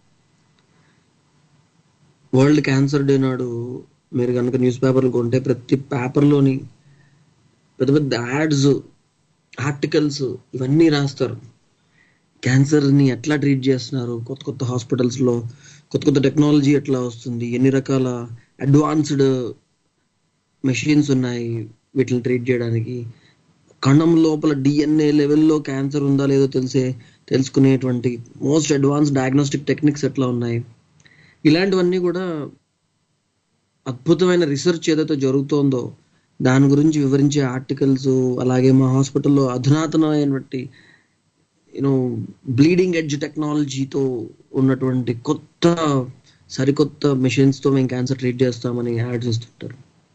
వరల్డ్ క్యాన్సర్ డే నాడు మీరు కనుక న్యూస్ పేపర్లు కొంటే ప్రతి పేపర్లోని పెద్ద పెద్ద యాడ్స్ ఆర్టికల్స్ ఇవన్నీ రాస్తారు క్యాన్సర్ని ఎట్లా ట్రీట్ చేస్తున్నారు కొత్త కొత్త హాస్పిటల్స్లో కొత్త కొత్త టెక్నాలజీ ఎట్లా వస్తుంది ఎన్ని రకాల అడ్వాన్స్డ్ మెషిన్స్ ఉన్నాయి వీటిని ట్రీట్ చేయడానికి కణం లోపల డిఎన్ఏ లెవెల్లో క్యాన్సర్ ఉందా లేదో తెలిసే తెలుసుకునేటువంటి మోస్ట్ అడ్వాన్స్ డయాగ్నోస్టిక్ టెక్నిక్స్ ఎట్లా ఉన్నాయి ఇలాంటివన్నీ కూడా అద్భుతమైన రీసెర్చ్ ఏదైతే జరుగుతోందో దాని గురించి వివరించే ఆర్టికల్స్ అలాగే మా హాస్పిటల్లో అధునాతనమైనటువంటి యూనో బ్లీడింగ్ ఎడ్జ్ టెక్నాలజీతో ఉన్నటువంటి కొత్త సరికొత్త మెషిన్స్తో మేము క్యాన్సర్ ట్రీట్ చేస్తామని యాడ్స్ ఇస్తుంటారు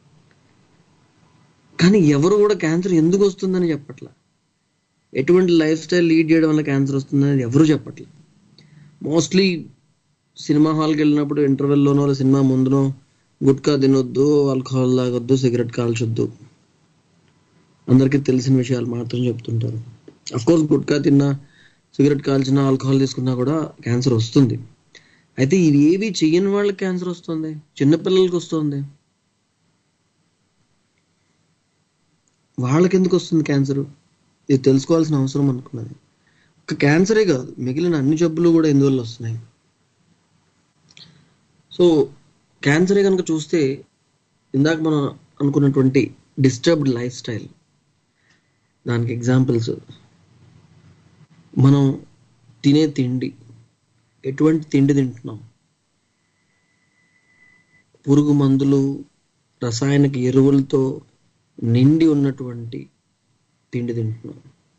కానీ ఎవరు కూడా క్యాన్సర్ ఎందుకు వస్తుందని చెప్పట్ల ఎటువంటి లైఫ్ స్టైల్ లీడ్ చేయడం వల్ల క్యాన్సర్ వస్తుందని ఎవరు చెప్పట్ల మోస్ట్లీ సినిమా హాల్కి వెళ్ళినప్పుడు ఇంటర్వెల్లోనో సినిమా ముందునో గుట్కా తినొద్దు ఆల్కహాల్ తాగొద్దు సిగరెట్ కాల్చొద్దు అందరికీ తెలిసిన విషయాలు మాత్రం చెప్తుంటారు అఫ్ కోర్స్ గుట్కా తిన్నా సిగరెట్ కాల్చినా ఆల్కహాల్ తీసుకున్నా కూడా క్యాన్సర్ వస్తుంది అయితే ఇవి ఏవి చెయ్యని వాళ్ళకి క్యాన్సర్ వస్తుంది చిన్నపిల్లలకి వస్తుంది వాళ్ళకి ఎందుకు వస్తుంది క్యాన్సర్ ఇది తెలుసుకోవాల్సిన అవసరం అనుకున్నది ఒక క్యాన్సరే కాదు మిగిలిన అన్ని జబ్బులు కూడా ఎందువల్ల వస్తున్నాయి సో క్యాన్సరే కనుక చూస్తే ఇందాక మనం అనుకున్నటువంటి డిస్టర్బ్డ్ లైఫ్ స్టైల్ దానికి ఎగ్జాంపుల్స్ మనం తినే తిండి ఎటువంటి తిండి తింటున్నాం పురుగు మందులు రసాయనిక ఎరువులతో నిండి ఉన్నటువంటి తిండి తింటున్నాం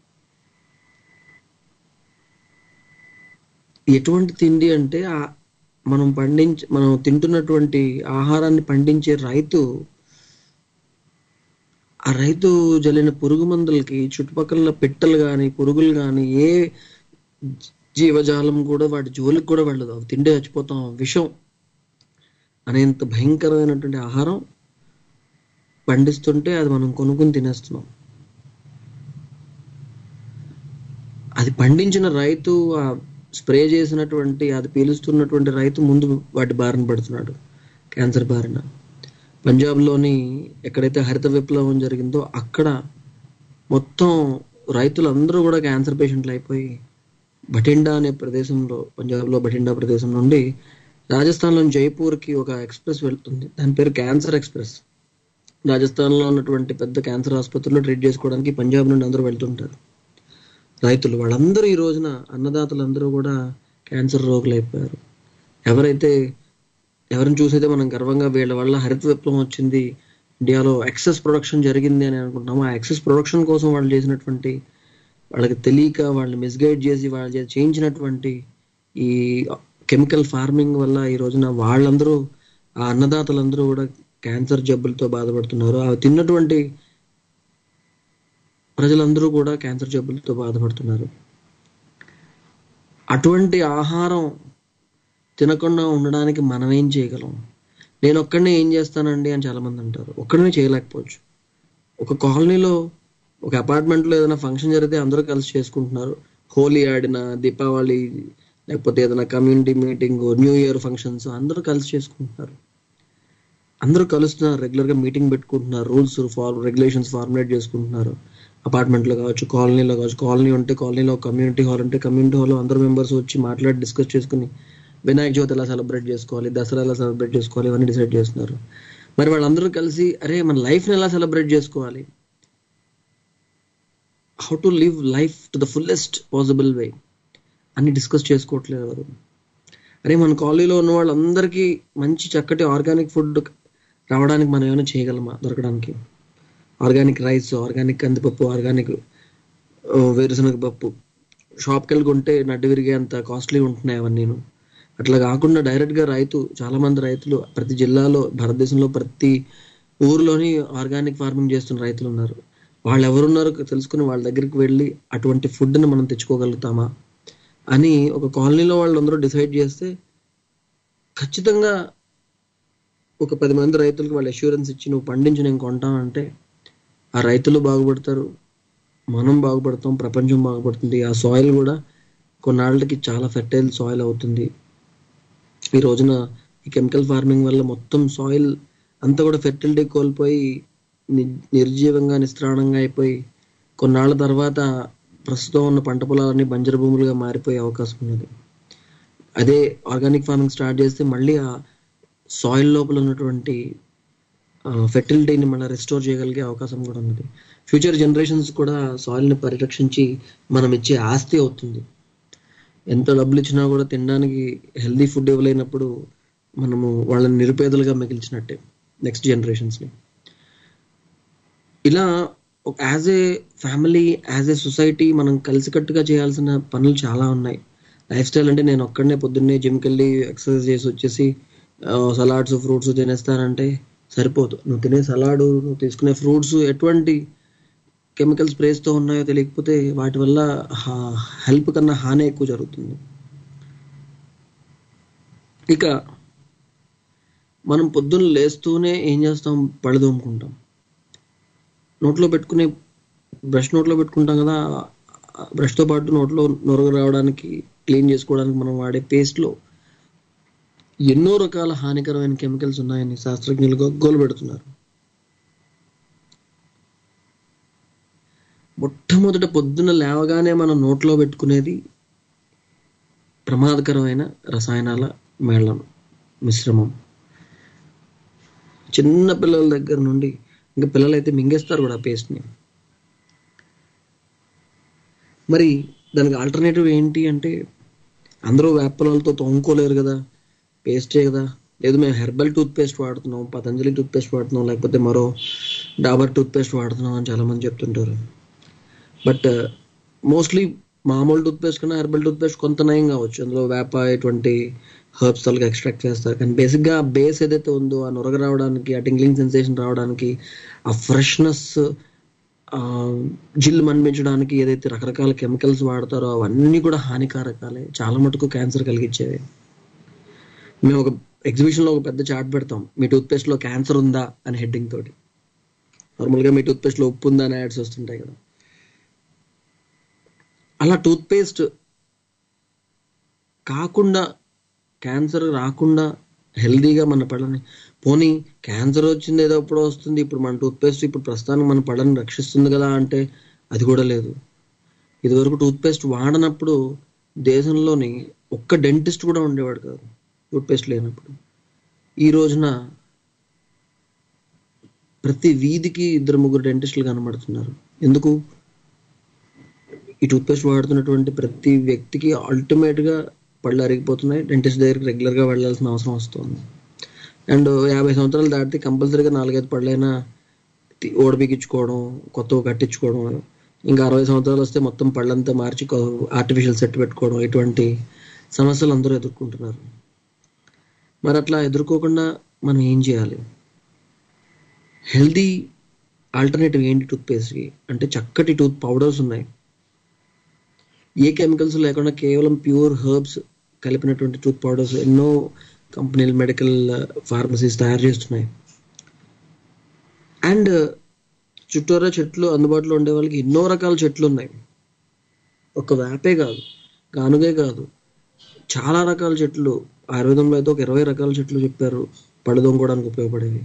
ఎటువంటి తిండి అంటే ఆ- మనం పండించ మనం తింటున్నటువంటి ఆహారాన్ని పండించే రైతు ఆ రైతు జల్లిన పురుగు మందులకి చుట్టుపక్కల పిట్టలు కానీ పురుగులు కానీ ఏ జీవజాలం కూడా వాటి జోలికి కూడా వెళ్ళదు అవి తిండి చచ్చిపోతాం విషం అనేంత భయంకరమైనటువంటి ఆహారం పండిస్తుంటే అది మనం కొనుక్కుని తినేస్తున్నాం అది పండించిన రైతు ఆ స్ప్రే చేసినటువంటి అది పీలుస్తున్నటువంటి రైతు ముందు వాటి బారిన పడుతున్నాడు క్యాన్సర్ బారిన పంజాబ్లోని ఎక్కడైతే హరిత విప్లవం జరిగిందో అక్కడ మొత్తం రైతులందరూ కూడా క్యాన్సర్ పేషెంట్లు అయిపోయి బఠిండా అనే ప్రదేశంలో పంజాబ్లో బఠిండా ప్రదేశం నుండి రాజస్థాన్లోని జైపూర్కి ఒక ఎక్స్ప్రెస్ వెళ్తుంది దాని పేరు క్యాన్సర్ ఎక్స్ప్రెస్ రాజస్థాన్లో ఉన్నటువంటి పెద్ద క్యాన్సర్ ఆసుపత్రిలో ట్రీట్ చేసుకోవడానికి పంజాబ్ నుండి అందరూ వెళ్తుంటారు రైతులు వాళ్ళందరూ ఈ రోజున అన్నదాతలందరూ కూడా క్యాన్సర్ రోగులు అయిపోయారు ఎవరైతే ఎవరిని చూసైతే మనం గర్వంగా వీళ్ళ వల్ల హరిత విప్లవం వచ్చింది ఇండియాలో ఎక్సెస్ ప్రొడక్షన్ జరిగింది అని అనుకుంటున్నాము ఆ ఎక్సెస్ ప్రొడక్షన్ కోసం వాళ్ళు చేసినటువంటి వాళ్ళకి తెలియక వాళ్ళని మిస్గైడ్ చేసి వాళ్ళ చేత చేయించినటువంటి ఈ కెమికల్ ఫార్మింగ్ వల్ల ఈ రోజున వాళ్ళందరూ ఆ అన్నదాతలందరూ కూడా క్యాన్సర్ జబ్బులతో బాధపడుతున్నారు అవి తిన్నటువంటి ప్రజలందరూ కూడా క్యాన్సర్ జబ్బులతో బాధపడుతున్నారు అటువంటి ఆహారం తినకుండా ఉండడానికి మనం ఏం చేయగలం నేను ఒక్కడనే ఏం చేస్తానండి అని చాలా మంది అంటారు ఒక్కడనే చేయలేకపోవచ్చు ఒక కాలనీలో ఒక అపార్ట్మెంట్లో ఏదైనా ఫంక్షన్ జరిగితే అందరూ కలిసి చేసుకుంటున్నారు హోలీ ఆడిన దీపావళి లేకపోతే ఏదైనా community meeting new year functions అందరూ కలిసి చేసుకుంటున్నారు అందరూ కలుస్తున్నారు రెగ్యులర్గా మీటింగ్ పెట్టుకుంటున్నారు రూల్స్ ఫార్ రెగ్యులేషన్స్ ఫార్ములేట్ చేసుకుంటున్నారు అపార్ట్మెంట్లో కావచ్చు కాలనీలో కావచ్చు కాలనీ ఉంటే కాలనీలో కమ్యూనిటీ హాల్ ఉంటే కమ్యూనిటీ హాల్లో అందరు మెంబర్స్ వచ్చి మాట్లాడి డిస్కస్ చేసుకుని వినాయక చవితి ఎలా సెలబ్రేట్ చేసుకోవాలి దసరా ఎలా సెలబ్రేట్ చేసుకోవాలి ఇవన్నీ డిసైడ్ చేస్తున్నారు మరి వాళ్ళందరూ కలిసి అరే మన లైఫ్ని ఎలా సెలబ్రేట్ చేసుకోవాలి how to live life to the fullest possible way అని డిస్కస్ చేసుకోవట్లేదు ఎవరు అరే మన కాలనీలో ఉన్న వాళ్ళందరికీ మంచి చక్కటి ఆర్గానిక్ ఫుడ్ రావడానికి మనం ఏమైనా చేయగలమా దొరకడానికి ఆర్గానిక్ రైస్ ఆర్గానిక్ కందిపప్పు ఆర్గానిక్ వేరుశనగ పప్పు షాప్కి వెళ్ళి కొంటే నడ్డు విరిగే అంత కాస్ట్లీ ఉంటున్నాయి అవన్నీను అట్లా కాకుండా డైరెక్ట్ గా రైతు చాలా మంది రైతులు ప్రతి జిల్లాలో భారతదేశంలో ప్రతి ఊర్లోని ఆర్గానిక్ ఫార్మింగ్ చేస్తున్న రైతులు ఉన్నారు వాళ్ళు ఎవరున్నారో తెలుసుకుని వాళ్ళ దగ్గరికి వెళ్ళి అటువంటి ఫుడ్ని మనం తెచ్చుకోగలుగుతామా అని ఒక కాలనీలో వాళ్ళందరూ డిసైడ్ చేస్తే ఖచ్చితంగా ఒక పది మంది రైతులకు వాళ్ళు అష్యూరెన్స్ ఇచ్చి నువ్వు పండించి నేను కొంటానంటే ఆ రైతులు బాగుపడతారు మనం బాగుపడతాం ప్రపంచం బాగుపడుతుంది ఆ సాయిల్ కూడా కొన్నాళ్ళకి చాలా ఫెర్టైల్ సాయిల్ అవుతుంది ఈ రోజున ఈ కెమికల్ ఫార్మింగ్ వల్ల మొత్తం సాయిల్ అంతా కూడా ఫెర్టిలిటీ కోల్పోయి ని- నిర్జీవంగా నిస్త్రాణంగా అయిపోయి కొన్నాళ్ళ తర్వాత ప్రస్తుతం ఉన్న పంట పొలాలన్నీ బంజరు భూములుగా మారిపోయే అవకాశం ఉన్నది అదే ఆర్గానిక్ ఫార్మింగ్ స్టార్ట్ చేస్తే మళ్ళీ ఆ సాయిల్ లోపల ఉన్నటువంటి ఫెర్టిలిటీని మళ్ళీ రెస్టోర్ చేయగలిగే అవకాశం కూడా ఉన్నది ఫ్యూచర్ జనరేషన్స్ కూడా సాయిల్ని పరిరక్షించి మనం ఇచ్చే ఆస్తి అవుతుంది ఎంత డబ్బులు ఇచ్చినా కూడా తినడానికి హెల్దీ ఫుడ్ ఇవ్వలేనప్పుడు మనము వాళ్ళని నిరుపేదలుగా మిగిల్చినట్టే నెక్స్ట్ జనరేషన్స్ని ఇలా as a family as a society మనం కలిసికట్టుగా చేయాల్సిన పనులు చాలా ఉన్నాయి లైఫ్ స్టైల్ అంటే నేను ఒక్కడనే పొద్దున్నే జిమ్కి వెళ్ళి ఎక్సర్సైజ్ చేసి వచ్చేసి సలాడ్స్ ఫ్రూట్స్ తినేస్తానంటే సరిపోదు నువ్వు తినే సలాడు నువ్వు తీసుకునే ఫ్రూట్స్ ఎటువంటి కెమికల్ స్ప్రేస్తో ఉన్నాయో తెలియకపోతే వాటి వల్ల హెల్ప్ కన్నా హాని ఎక్కువ జరుగుతుంది ఇక మనం పొద్దున్న లేస్తూనే ఏం చేస్తాం పళ్ళు తోముకుంటాం నోట్లో పెట్టుకునే బ్రష్ నోట్లో పెట్టుకుంటాం కదా బ్రష్తో పాటు నోట్లో నొరగ రావడానికి క్లీన్ చేసుకోవడానికి మనం వాడే పేస్ట్లో ఎన్నో రకాల హానికరమైన కెమికల్స్ ఉన్నాయని శాస్త్రజ్ఞులు గగ్గోలు పెడుతున్నారు మొట్టమొదట పొద్దున లేవగానే మనం నోట్లో పెట్టుకునేది ప్రమాదకరమైన రసాయనాల మేళం మిశ్రమం చిన్న పిల్లల దగ్గర నుండి ఇంకా పిల్లలు అయితే మింగేస్తారు కూడా పేస్ట్ని మరి దానికి ఆల్టర్నేటివ్ ఏంటి అంటే అందరూ వేపలతో తోముకోలేరు కదా పేస్టే కదా లేదు మేము హెర్బల్ టూత్ పేస్ట్ వాడుతున్నాం పతంజలి టూత్ పేస్ట్ వాడుతున్నాం లేకపోతే మరో డాబర్ టూత్ పేస్ట్ వాడుతున్నాం అని చాలా మంది చెప్తుంటారు బట్ మోస్ట్లీ మామూలు టూత్ పేస్ట్ కన్నా హెర్బల్ టూత్ పేస్ట్ కొంత నయం కావచ్చు అందులో వేప ఎటువంటి హర్బ్స్ తలకి ఎక్స్ట్రాక్ట్ చేస్తారు కానీ బేసిక్గా ఆ బేస్ ఏదైతే ఉందో ఆ నొరగ రావడానికి ఆ టింగ్లింగ్ సెన్సేషన్ రావడానికి ఆ ఫ్రెష్నెస్ జిల్ మనిపించడానికి ఏదైతే రకరకాల కెమికల్స్ వాడతారో అవన్నీ కూడా హానికారకాలే చాలా మటుకు క్యాన్సర్ కలిగించేవి మేము ఒక ఎగ్జిబిషన్లో ఒక పెద్ద చార్ట్ పెడతాం మీ టూత్పేస్ట్లో క్యాన్సర్ ఉందా అని హెడ్డింగ్ తోటి నార్మల్గా మీ టూత్పేస్ట్లో ఉప్పు ఉందా అని యాడ్స్ వస్తుంటాయి కదా అలా టూత్పేస్ట్ కాకుండా క్యాన్సర్ రాకుండా హెల్దీగా మన పళ్ళని పోనీ క్యాన్సర్ వచ్చింది ఏదో ఎప్పుడో వస్తుంది ఇప్పుడు మన టూత్పేస్ట్ ఇప్పుడు ప్రస్తుతానికి మన పళ్ళని రక్షిస్తుంది కదా అంటే అది కూడా లేదు ఇదివరకు టూత్పేస్ట్ వాడనప్పుడు దేశంలోని ఒక్క డెంటిస్ట్ కూడా ఉండేవాడు కాదు టూత్పేస్ట్ లేనప్పుడు ఈ రోజున ప్రతి వీధికి ఇద్దరు ముగ్గురు డెంటిస్టులు కనబడుతున్నారు ఎందుకు ఈ టూత్పేస్ట్ వాడుతున్నటువంటి ప్రతి వ్యక్తికి అల్టిమేట్గా పళ్ళు అరిగిపోతున్నాయి డెంటిస్ట్ దగ్గరికి రెగ్యులర్గా వెళ్ళాల్సిన అవసరం వస్తుంది అండ్ యాభై సంవత్సరాలు దాటితే కంపల్సరీగా నాలుగైదు పళ్ళైనా తి- ఓడబిగించుకోవడం కొత్తవి కట్టించుకోవడం ఇంకా అరవై సంవత్సరాలు వస్తే మొత్తం పళ్ళంతా మార్చి ఆర్టిఫిషియల్ సెట్ పెట్టుకోవడం ఇటువంటి సమస్యలు అందరూ ఎదుర్కొంటున్నారు మరి అట్లా ఎదుర్కోకుండా మనం ఏం చేయాలి హెల్దీ ఆల్టర్నేటివ్ ఏంటి టూత్పేస్ట్కి అంటే చక్కటి టూత్ పౌడర్స్ ఉన్నాయి ఏ కెమికల్స్ లేకుండా కేవలం ప్యూర్ హర్బ్స్ కలిపినటువంటి టూత్ పౌడర్స్ ఎన్నో కంపెనీలు మెడికల్ ఫార్మసీస్ తయారు చేస్తున్నాయి అండ్ చుట్టూరా చెట్లు అందుబాటులో ఉండే వాళ్ళకి ఎన్నో రకాల చెట్లు ఉన్నాయి ఒక వేపే కాదు గానుగే కాదు చాలా రకాల చెట్లు ఆయుర్వేదంలో అయితే ఒక ఇరవై రకాల చెట్లు చెప్పారు పళ్ళు దొంగడానికి ఉపయోగపడేవి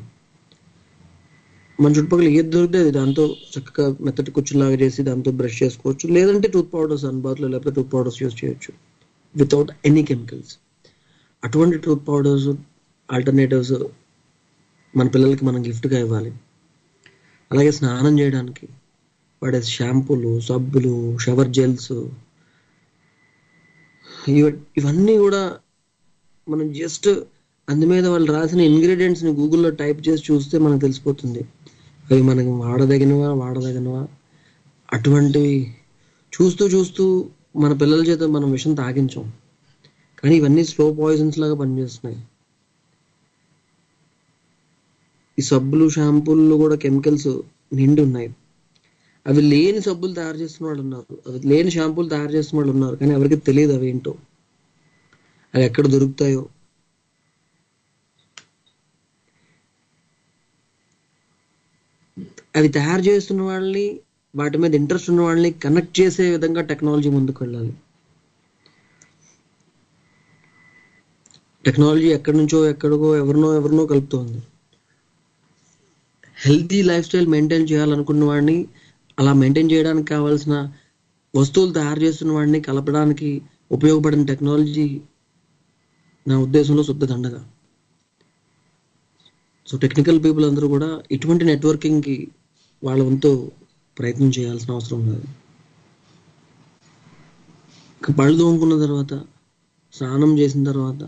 మన చుట్టుపక్కల ఏది దొరికితే అది దాంతో చక్కగా మెత్తటి కుచ్చులాగా చేసి దాంతో బ్రష్ చేసుకోవచ్చు లేదంటే టూత్ పౌడర్స్ అందుబాటులో లేకపోతే టూత్ పౌడర్స్ యూస్ చేయొచ్చు వితౌట్ ఎనీ కెమికల్స్ అటువంటి టూత్ పౌడర్స్ ఆల్టర్నేటివ్స్ మన పిల్లలకి మనం గిఫ్ట్గా ఇవ్వాలి అలాగే స్నానం చేయడానికి వాడే షాంపూలు సబ్బులు షవర్ జెల్స్ ఇవ- ఇవన్నీ కూడా మనం జస్ట్ అందు మీద వాళ్ళు రాసిన ingredients ని గూగుల్లో టైప్ చేసి చూస్తే మనకు తెలిసిపోతుంది అవి మనకి వాడదగినవా వాడదగినవా అటువంటివి చూస్తూ చూస్తూ మన పిల్లల చేత మనం విషయం తాగించాం కానీ ఇవన్నీ స్లో పాయిజన్స్ లాగా పనిచేస్తున్నాయి ఈ సబ్బులు షాంపూల్లో కూడా కెమికల్స్ నిండి ఉన్నాయి అవి లేని సబ్బులు తయారు చేస్తున్న వాళ్ళు ఉన్నారు అవి లేని షాంపూలు తయారు చేస్తున్న వాళ్ళు ఉన్నారు కానీ ఎవరికి తెలియదు అవి ఏంటో అవి ఎక్కడ దొరుకుతాయో అవి తయారు చేస్తున్న వాళ్ళని వాటి మీద ఇంట్రెస్ట్ ఉన్న వాళ్ళని కనెక్ట్ చేసే విధంగా టెక్నాలజీ ముందుకు వెళ్ళాలి టెక్నాలజీ ఎక్కడి నుంచో ఎక్కడికో ఎవరినో ఎవరినో కలుపుతోంది హెల్తీ లైఫ్ స్టైల్ మెయింటైన్ చేయాలనుకున్న వాడిని అలా మెయింటైన్ చేయడానికి కావాల్సిన వస్తువులు తయారు చేస్తున్న వాడిని కలపడానికి ఉపయోగపడిన టెక్నాలజీ నా ఉద్దేశంలో శుద్ధ దండగా సో టెక్నికల్ పీపుల్ అందరూ కూడా ఇటువంటి నెట్వర్కింగ్కి వాళ్ళ వంతు ప్రయత్నం చేయాల్సిన అవసరం లేదు ఇక పళ్ళు తోముకున్న తర్వాత స్నానం చేసిన తర్వాత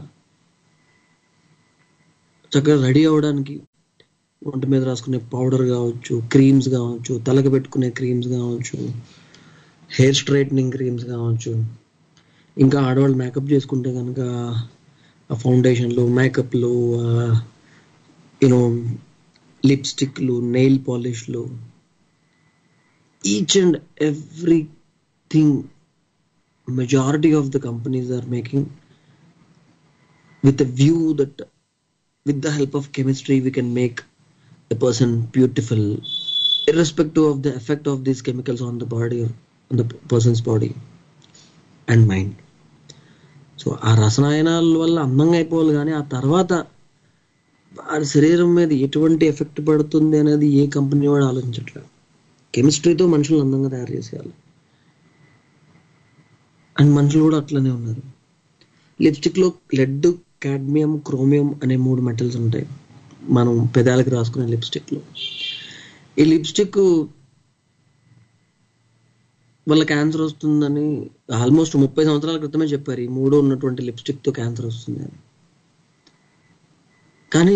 చక్కగా రెడీ అవ్వడానికి ఒంటి మీద రాసుకునే పౌడర్ కావచ్చు క్రీమ్స్ కావచ్చు తలకి పెట్టుకునే క్రీమ్స్ కావచ్చు హెయిర్ స్ట్రైట్నింగ్ క్రీమ్స్ కావచ్చు ఇంకా ఆడవాళ్ళు మేకప్ చేసుకుంటే కనుక ఆ ఫౌండేషన్లు మేకప్లు యూనో లిప్స్టిక్లు నెయిల్ పాలిష్లు each and everything majority of the companies are making with view that with the help of chemistry we can make a person beautiful irrespective of the effect of these chemicals on the body on the person's body and mind so ఆ రసాయనాల వల్ల అందంగా అయిపోవాలి కానీ ఆ తర్వాత వారి శరీరం మీద ఎటువంటి ఎఫెక్ట్ పడుతుంది అనేది ఏ కంపెనీ వాడు ఆలోచించట్లేదు కెమిస్ట్రీతో మనుషులు అందంగా తయారు చేసేయాలి అండ్ మనుషులు కూడా అట్లనే ఉన్నారు లిప్స్టిక్లో లెడ్ కాడ్మియం క్రోమియం అనే మూడు మెటల్స్ ఉంటాయి మనం పెదాలకి రాసుకునే లిప్స్టిక్లో ఈ లిప్స్టిక్ వల్ల క్యాన్సర్ వస్తుందని ఆల్మోస్ట్ ముప్పై సంవత్సరాల క్రితమే చెప్పారు ఈ మూడు ఉన్నటువంటి లిప్స్టిక్తో క్యాన్సర్ వస్తుంది అని కానీ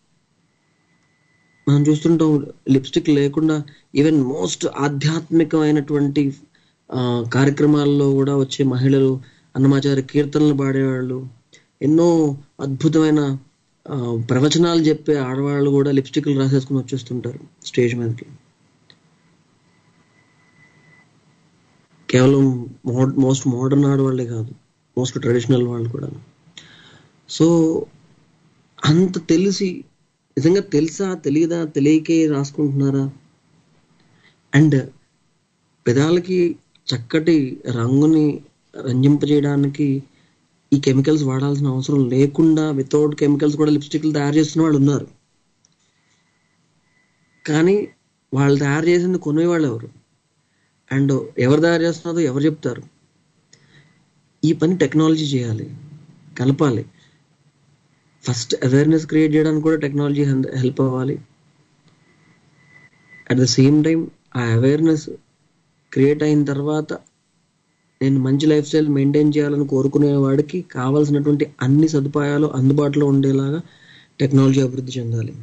మనం చూస్తుంటాం లిప్స్టిక్ లేకుండా ఈవెన్ మోస్ట్ ఆధ్యాత్మికమైనటువంటి కార్యక్రమాల్లో కూడా వచ్చే మహిళలు అన్నమాచార్య కీర్తనలు పాడేవాళ్ళు ఎన్నో అద్భుతమైన ప్రవచనాలు చెప్పే ఆడవాళ్ళు కూడా లిప్స్టిక్లు రాసేసుకుని వచ్చేస్తుంటారు స్టేజ్ మీదకి కేవలం మోస్ట్ మోడర్న్ ఆడవాళ్ళే కాదు మోస్ట్ ట్రెడిషనల్ వాళ్ళు కూడా సో అంత తెలిసి నిజంగా తెలుసా తెలియదా తెలియకే రాసుకుంటున్నారా అండ్ పెదాలకి చక్కటి రంగుని రంజింపజేయడానికి ఈ కెమికల్స్ వాడాల్సిన అవసరం లేకుండా వితౌట్ కెమికల్స్ కూడా లిప్స్టిక్లు తయారు చేస్తున్న వాళ్ళు ఉన్నారు కానీ వాళ్ళు తయారు చేసింది కొనేవాళ్ళు ఎవరు అండ్ ఎవరు తయారు చేస్తున్నారో ఎవరు చెప్తారు ఈ పని టెక్నాలజీ చేయాలి కలపాలి ఫస్ట్ అవేర్నెస్ క్రియేట్ చేయడానికి కూడా టెక్నాలజీ హెల్ప్ అవ్వాలి అట్ ద సేమ్ టైం ఆ అవేర్నెస్ క్రియేట్ అయిన తర్వాత నేను మంచి లైఫ్ స్టైల్ మెయింటైన్ చేయాలని కోరుకునే వాడికి కావాల్సినటువంటి అన్ని సదుపాయాలు అందుబాటులో ఉండేలాగా టెక్నాలజీ అభివృద్ధి చెందాలి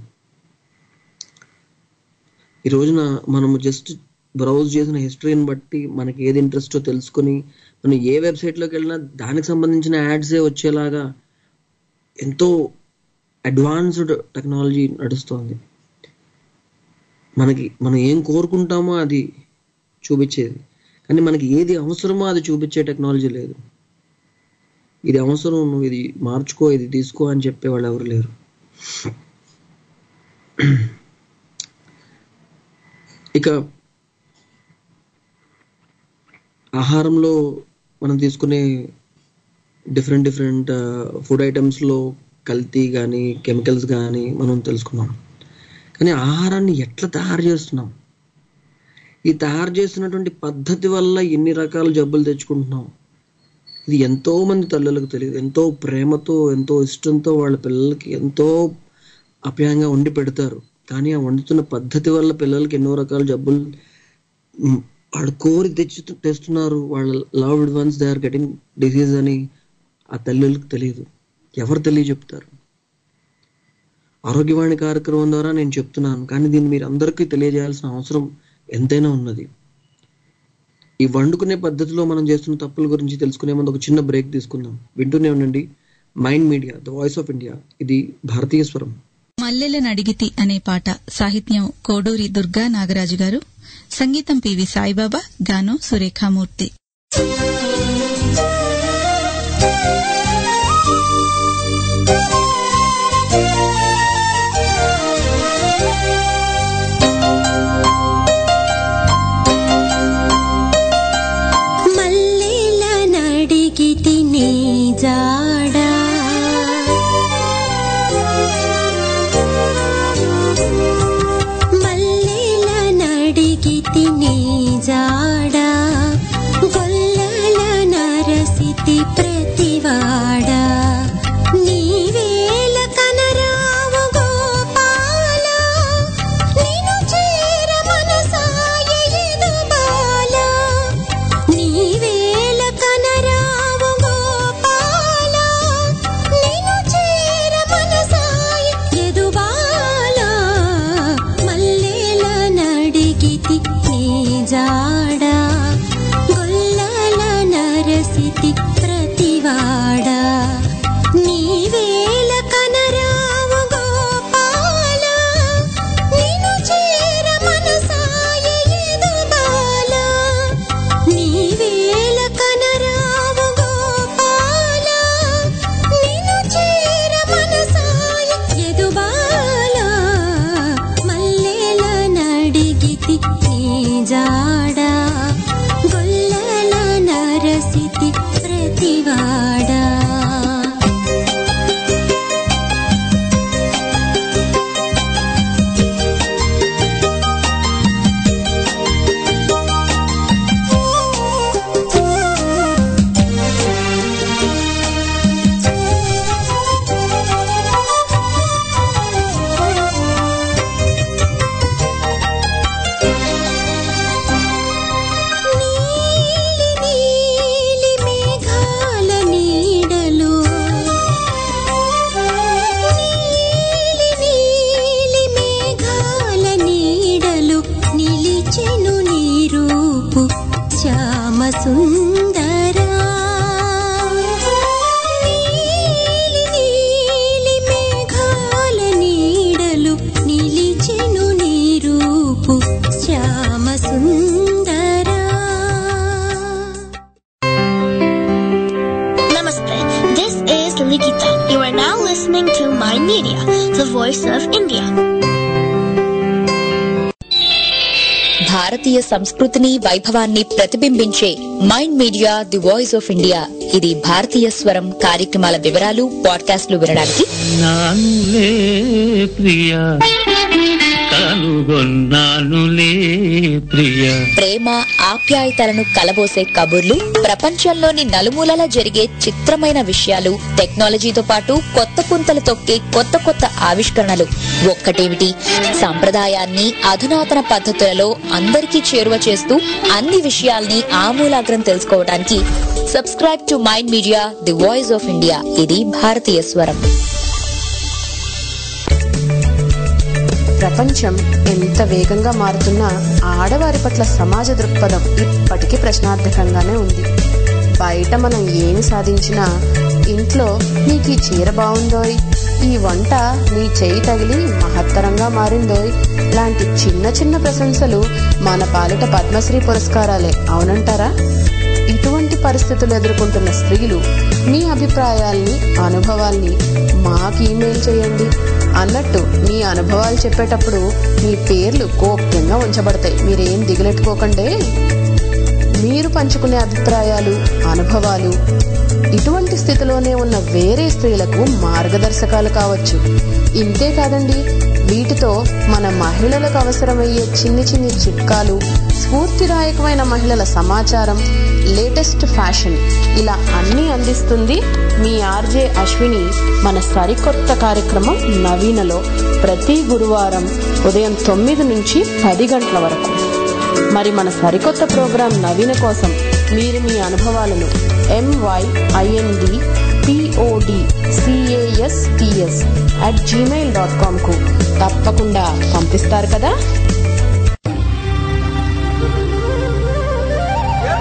ఈ రోజున మనము జస్ట్ బ్రౌజ్ చేసిన హిస్టరీని బట్టి మనకి ఏది ఇంట్రెస్టో తెలుసుకొని మనం ఏ వెబ్సైట్లోకి వెళ్ళినా దానికి సంబంధించిన యాడ్సే వచ్చేలాగా ఎంతో అడ్వాన్స్డ్ టెక్నాలజీ నడుస్తోంది మనకి మనం ఏం కోరుకుంటామో అది చూపించేది కానీ మనకి ఏది అవసరమో అది చూపించే టెక్నాలజీ లేదు ఇది అవసరం నువ్వు ఇది మార్చుకో ఇది తీసుకో అని చెప్పే వాళ్ళు ఎవరు లేరు ఇక ఆహారంలో మనం తీసుకునే డిఫరెంట్ డిఫరెంట్ ఫుడ్ ఐటమ్స్లో కల్తీ కానీ కెమికల్స్ కానీ మనం తెలుసుకున్నాం కానీ ఆహారాన్ని ఎట్లా తయారు చేస్తున్నాం ఈ తయారు చేస్తున్నటువంటి పద్ధతి వల్ల ఎన్ని రకాల జబ్బులు తెచ్చుకుంటున్నాం ఇది ఎంతో మంది తల్లులకు తెలియదు ఎంతో ప్రేమతో ఎంతో ఇష్టంతో వాళ్ళ పిల్లలకి ఎంతో అప్యాయంగా వండి పెడతారు కానీ ఆ వండుతున్న పద్ధతి వల్ల పిల్లలకి ఎన్నో రకాల జబ్బులు వాళ్ళు కోరి తెచ్చు తెస్తున్నారు వాళ్ళ loved ones they are getting disease అని ఆ తల్లులకు తెలియదు ఎవరు తెలియ చెప్తారు ఆరోగ్యవాణి కార్యక్రమం ద్వారా నేను చెప్తున్నాను కానీ దీన్ని మీరు అందరికీ తెలియజేయాల్సిన అవసరం ఎంతైనా ఉన్నది ఈ వండుకునే పద్ధతిలో మనం చేస్తున్న తప్పుల గురించి తెలుసుకునే ముందు ఒక చిన్న బ్రేక్ తీసుకుందాం వింటూనే ఉండండి mind media the voice of India ఇది భారతీయ స్వరం మల్లెల నడిగితి అనే పాట సాహిత్యం కోడూరి దుర్గా నాగరాజు గారు సంగీతం పివి సాయిబాబా గానం సురేఖామూర్తి మల్లెల నడిగితి నీ జాడా మల్లెల నడిగితి నీ జాడా గొల్లల నరసితి ప్రతివాడా నీవేల కనరావు గోపాల నిను చేర మనసాయ ఎదుబాల నీవేల కనరావు గోపాల నిను చేర మనసాయ ఎదుబాల మల్లెల నడిగితి నీ జాడా గొల్లల నరసితి ప్రతివాడా నీవేల కనరావు గోపాల నిను చేర మనసాయ ఎదుబాల నీవేల కనరావు గోపాల నిను చేర మనసాయ ఎదుబాల మల్లెల నడిగితి నీ జాడా గొల్లల నరసితి ప్రతివాడా నీలి నీలి మేఘాల నీడలు నీలి నీలి మేఘాల నీడలు నిలిచెను నీ రూపు శ్యామ సుందరా నీలి నీలి మేఘాల నీడలు నిలిచెను నీ రూపు Shyama సుందరా Namaste. This is Likita. You are now listening to My Media, the voice of India. భారతీయ సంస్కృతిని వైభవాన్ని ప్రతిబింబించే Mind media the voice of India ఇది భారతీయ స్వరం కార్యక్రమాల వివరాలు పాడ్కాస్ట్లు వినడానికి నానులే ప్రియ కనుగొన్నానులే ప్రియ ప్రేమ ఆప్యాయతలను కలబోసే కబుర్లు ప్రపంచంలోని నలుమూలలా జరిగే చిత్రమైన విషయాలు టెక్నాలజీతో పాటు కొత్త పుంతలు తొక్కే కొత్త కొత్త ఆవిష్కరణలు ఒక్కటేమిటి సంప్రదాయాన్ని అధునాతన పద్ధతులలో అందరికీ చేరువ చేస్తూ అన్ని విషయాల్ని ఆమూలాగ్రం తెలుసుకోవడానికి subscribe to Mind media the voice of India ఇది భారతీయ స్వరం ప్రపంచం ఎంత వేగంగా మారుతున్నా ఆడవారి పట్ల సమాజ దృక్పథం ఇప్పటికీ ప్రశ్నార్థకంగానే ఉంది బయట మనం ఏమి సాధించినా ఇంట్లో నీకు ఈ చీర బాగుందోయ్ ఈ వంట నీ చేయి తగిలి మహత్తరంగా మారిందోయ్ లాంటి చిన్న చిన్న ప్రశంసలు మన పాలిట పద్మశ్రీ పురస్కారాలే అవునంటారా ఇటువంటి పరిస్థితులు ఎదుర్కొంటున్న స్త్రీలు మీ అభిప్రాయాల్ని అనుభవాల్ని మాకు ఇమెయిల్ చేయండి అన్నట్టు మీ అనుభవాలు చెప్పేటప్పుడు మీ పేర్లు గోప్యంగా ఉంచబడతాయి మీరేం దిగులెట్టుకోకండి మీరు పంచుకునే అభిప్రాయాలు అనుభవాలు ఇటువంటి స్థితిలోనే ఉన్న వేరే స్త్రీలకు మార్గదర్శకాలు కావచ్చు ఇంతే కాదండి వీటితో మన మహిళలకు అవసరమయ్యే చిన్ని చిన్ని చిట్కాలు స్ఫూర్తిదాయకమైన మహిళల సమాచారం లేటెస్ట్ ఫ్యాషన్ ఇలా అన్నీ అందిస్తుంది మీ ఆర్జే అశ్విని మన సరికొత్త కార్యక్రమం నవీనలో ప్రతి గురువారం ఉదయం తొమ్మిది నుంచి పది గంటల వరకు మరి మన సరికొత్త ప్రోగ్రాం నవీన కోసం మీరు మీ అనుభవాలను M Y I N D P O D C A S T S at Gmail dot కామ్కు తప్పకుండా పంపిస్తారు కదా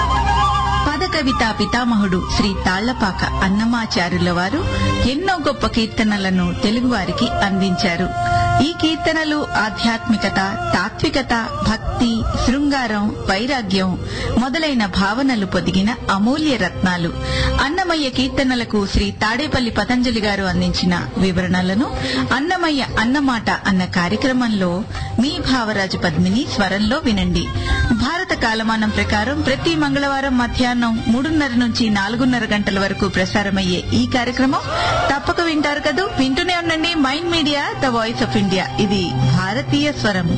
కవితా పితామహుడు శ్రీ తాళ్లపాక అన్నమాచారుల వారు ఎన్నో గొప్ప కీర్తనలను తెలుగువారికి అందించారు ఈ కీర్తనలు ఆధ్యాత్మికత తాత్వికత భక్తి శృంగారం వైరాగ్యం మొదలైన భావనలు పొదిగిన అమూల్య రత్నాలు అన్నమయ్య కీర్తనలకు శ్రీ తాడేపల్లి పతంజలి గారు అందించిన వివరణలను అన్నమయ్య అన్నమాట అన్న కార్యక్రమంలో మీ భావరాజు పద్మిని స్వరంలో వినండి భారత కాలమానం ప్రకారం ప్రతి మంగళవారం మధ్యాహ్నం మూడున్నర నుంచి నాలుగున్నర గంటల వరకు ప్రసారమయ్యే ఈ కార్యక్రమం తప్పక వింటారు కదూ వింటూనే ఉండండి mind media the voice of India ఇది భారతీయ స్వరం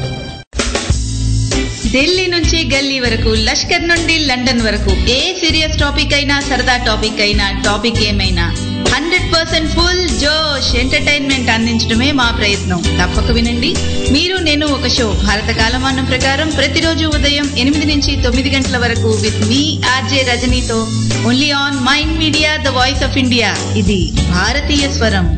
ఢిల్లీ నుంచి గల్లీ వరకు లష్కర్ నుండి లండన్ వరకు ఏ సీరియస్ టాపిక్ అయినా సరదా టాపిక్ అయినా టాపిక్ ఏమైనా హండ్రెడ్ పర్సెంట్ ఫుల్ జోష్ ఎంటర్టైన్మెంట్ అందించడమే మా ప్రయత్నం తప్పక వినండి మీరు నేను ఒక షో భారత కాలమానం ప్రకారం ప్రతిరోజు ఉదయం ఎనిమిది నుంచి తొమ్మిది గంటల వరకు విత్ మీ ఆర్జే రజనీతో only on Mind media the voice of India ఇది భారతీయ స్వరం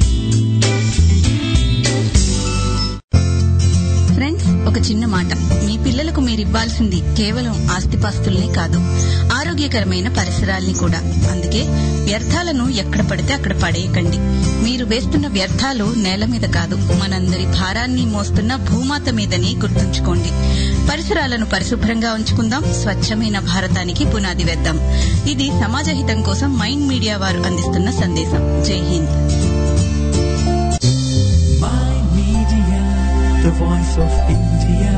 ఫ్రెండ్స్ ఒక చిన్న మాట మీ పిల్లలకు మీరు ఇవ్వాల్సింది కేవలం ఆస్తిపాస్తుల్ని కాదు ఆరోగ్యకరమైన పరిసరాల్ని కూడా అందుకే వ్యర్థాలను ఎక్కడ పడితే అక్కడ పడేయకండి మీరు వేస్తున్న వ్యర్థాలు నేల మీద కాదు మనందరి భారాన్ని మోస్తున్న భూమాత మీదని గుర్తుంచుకోండి పరిసరాలను పరిశుభ్రంగా ఉంచుకుందాం స్వచ్ఛమైన భారతానికి పునాది వేద్దాం ఇది సమాజ హితం కోసం మైండ్ మీడియా వారు అందిస్తున్న సందేశం Jai Hind My Media, the voice of India.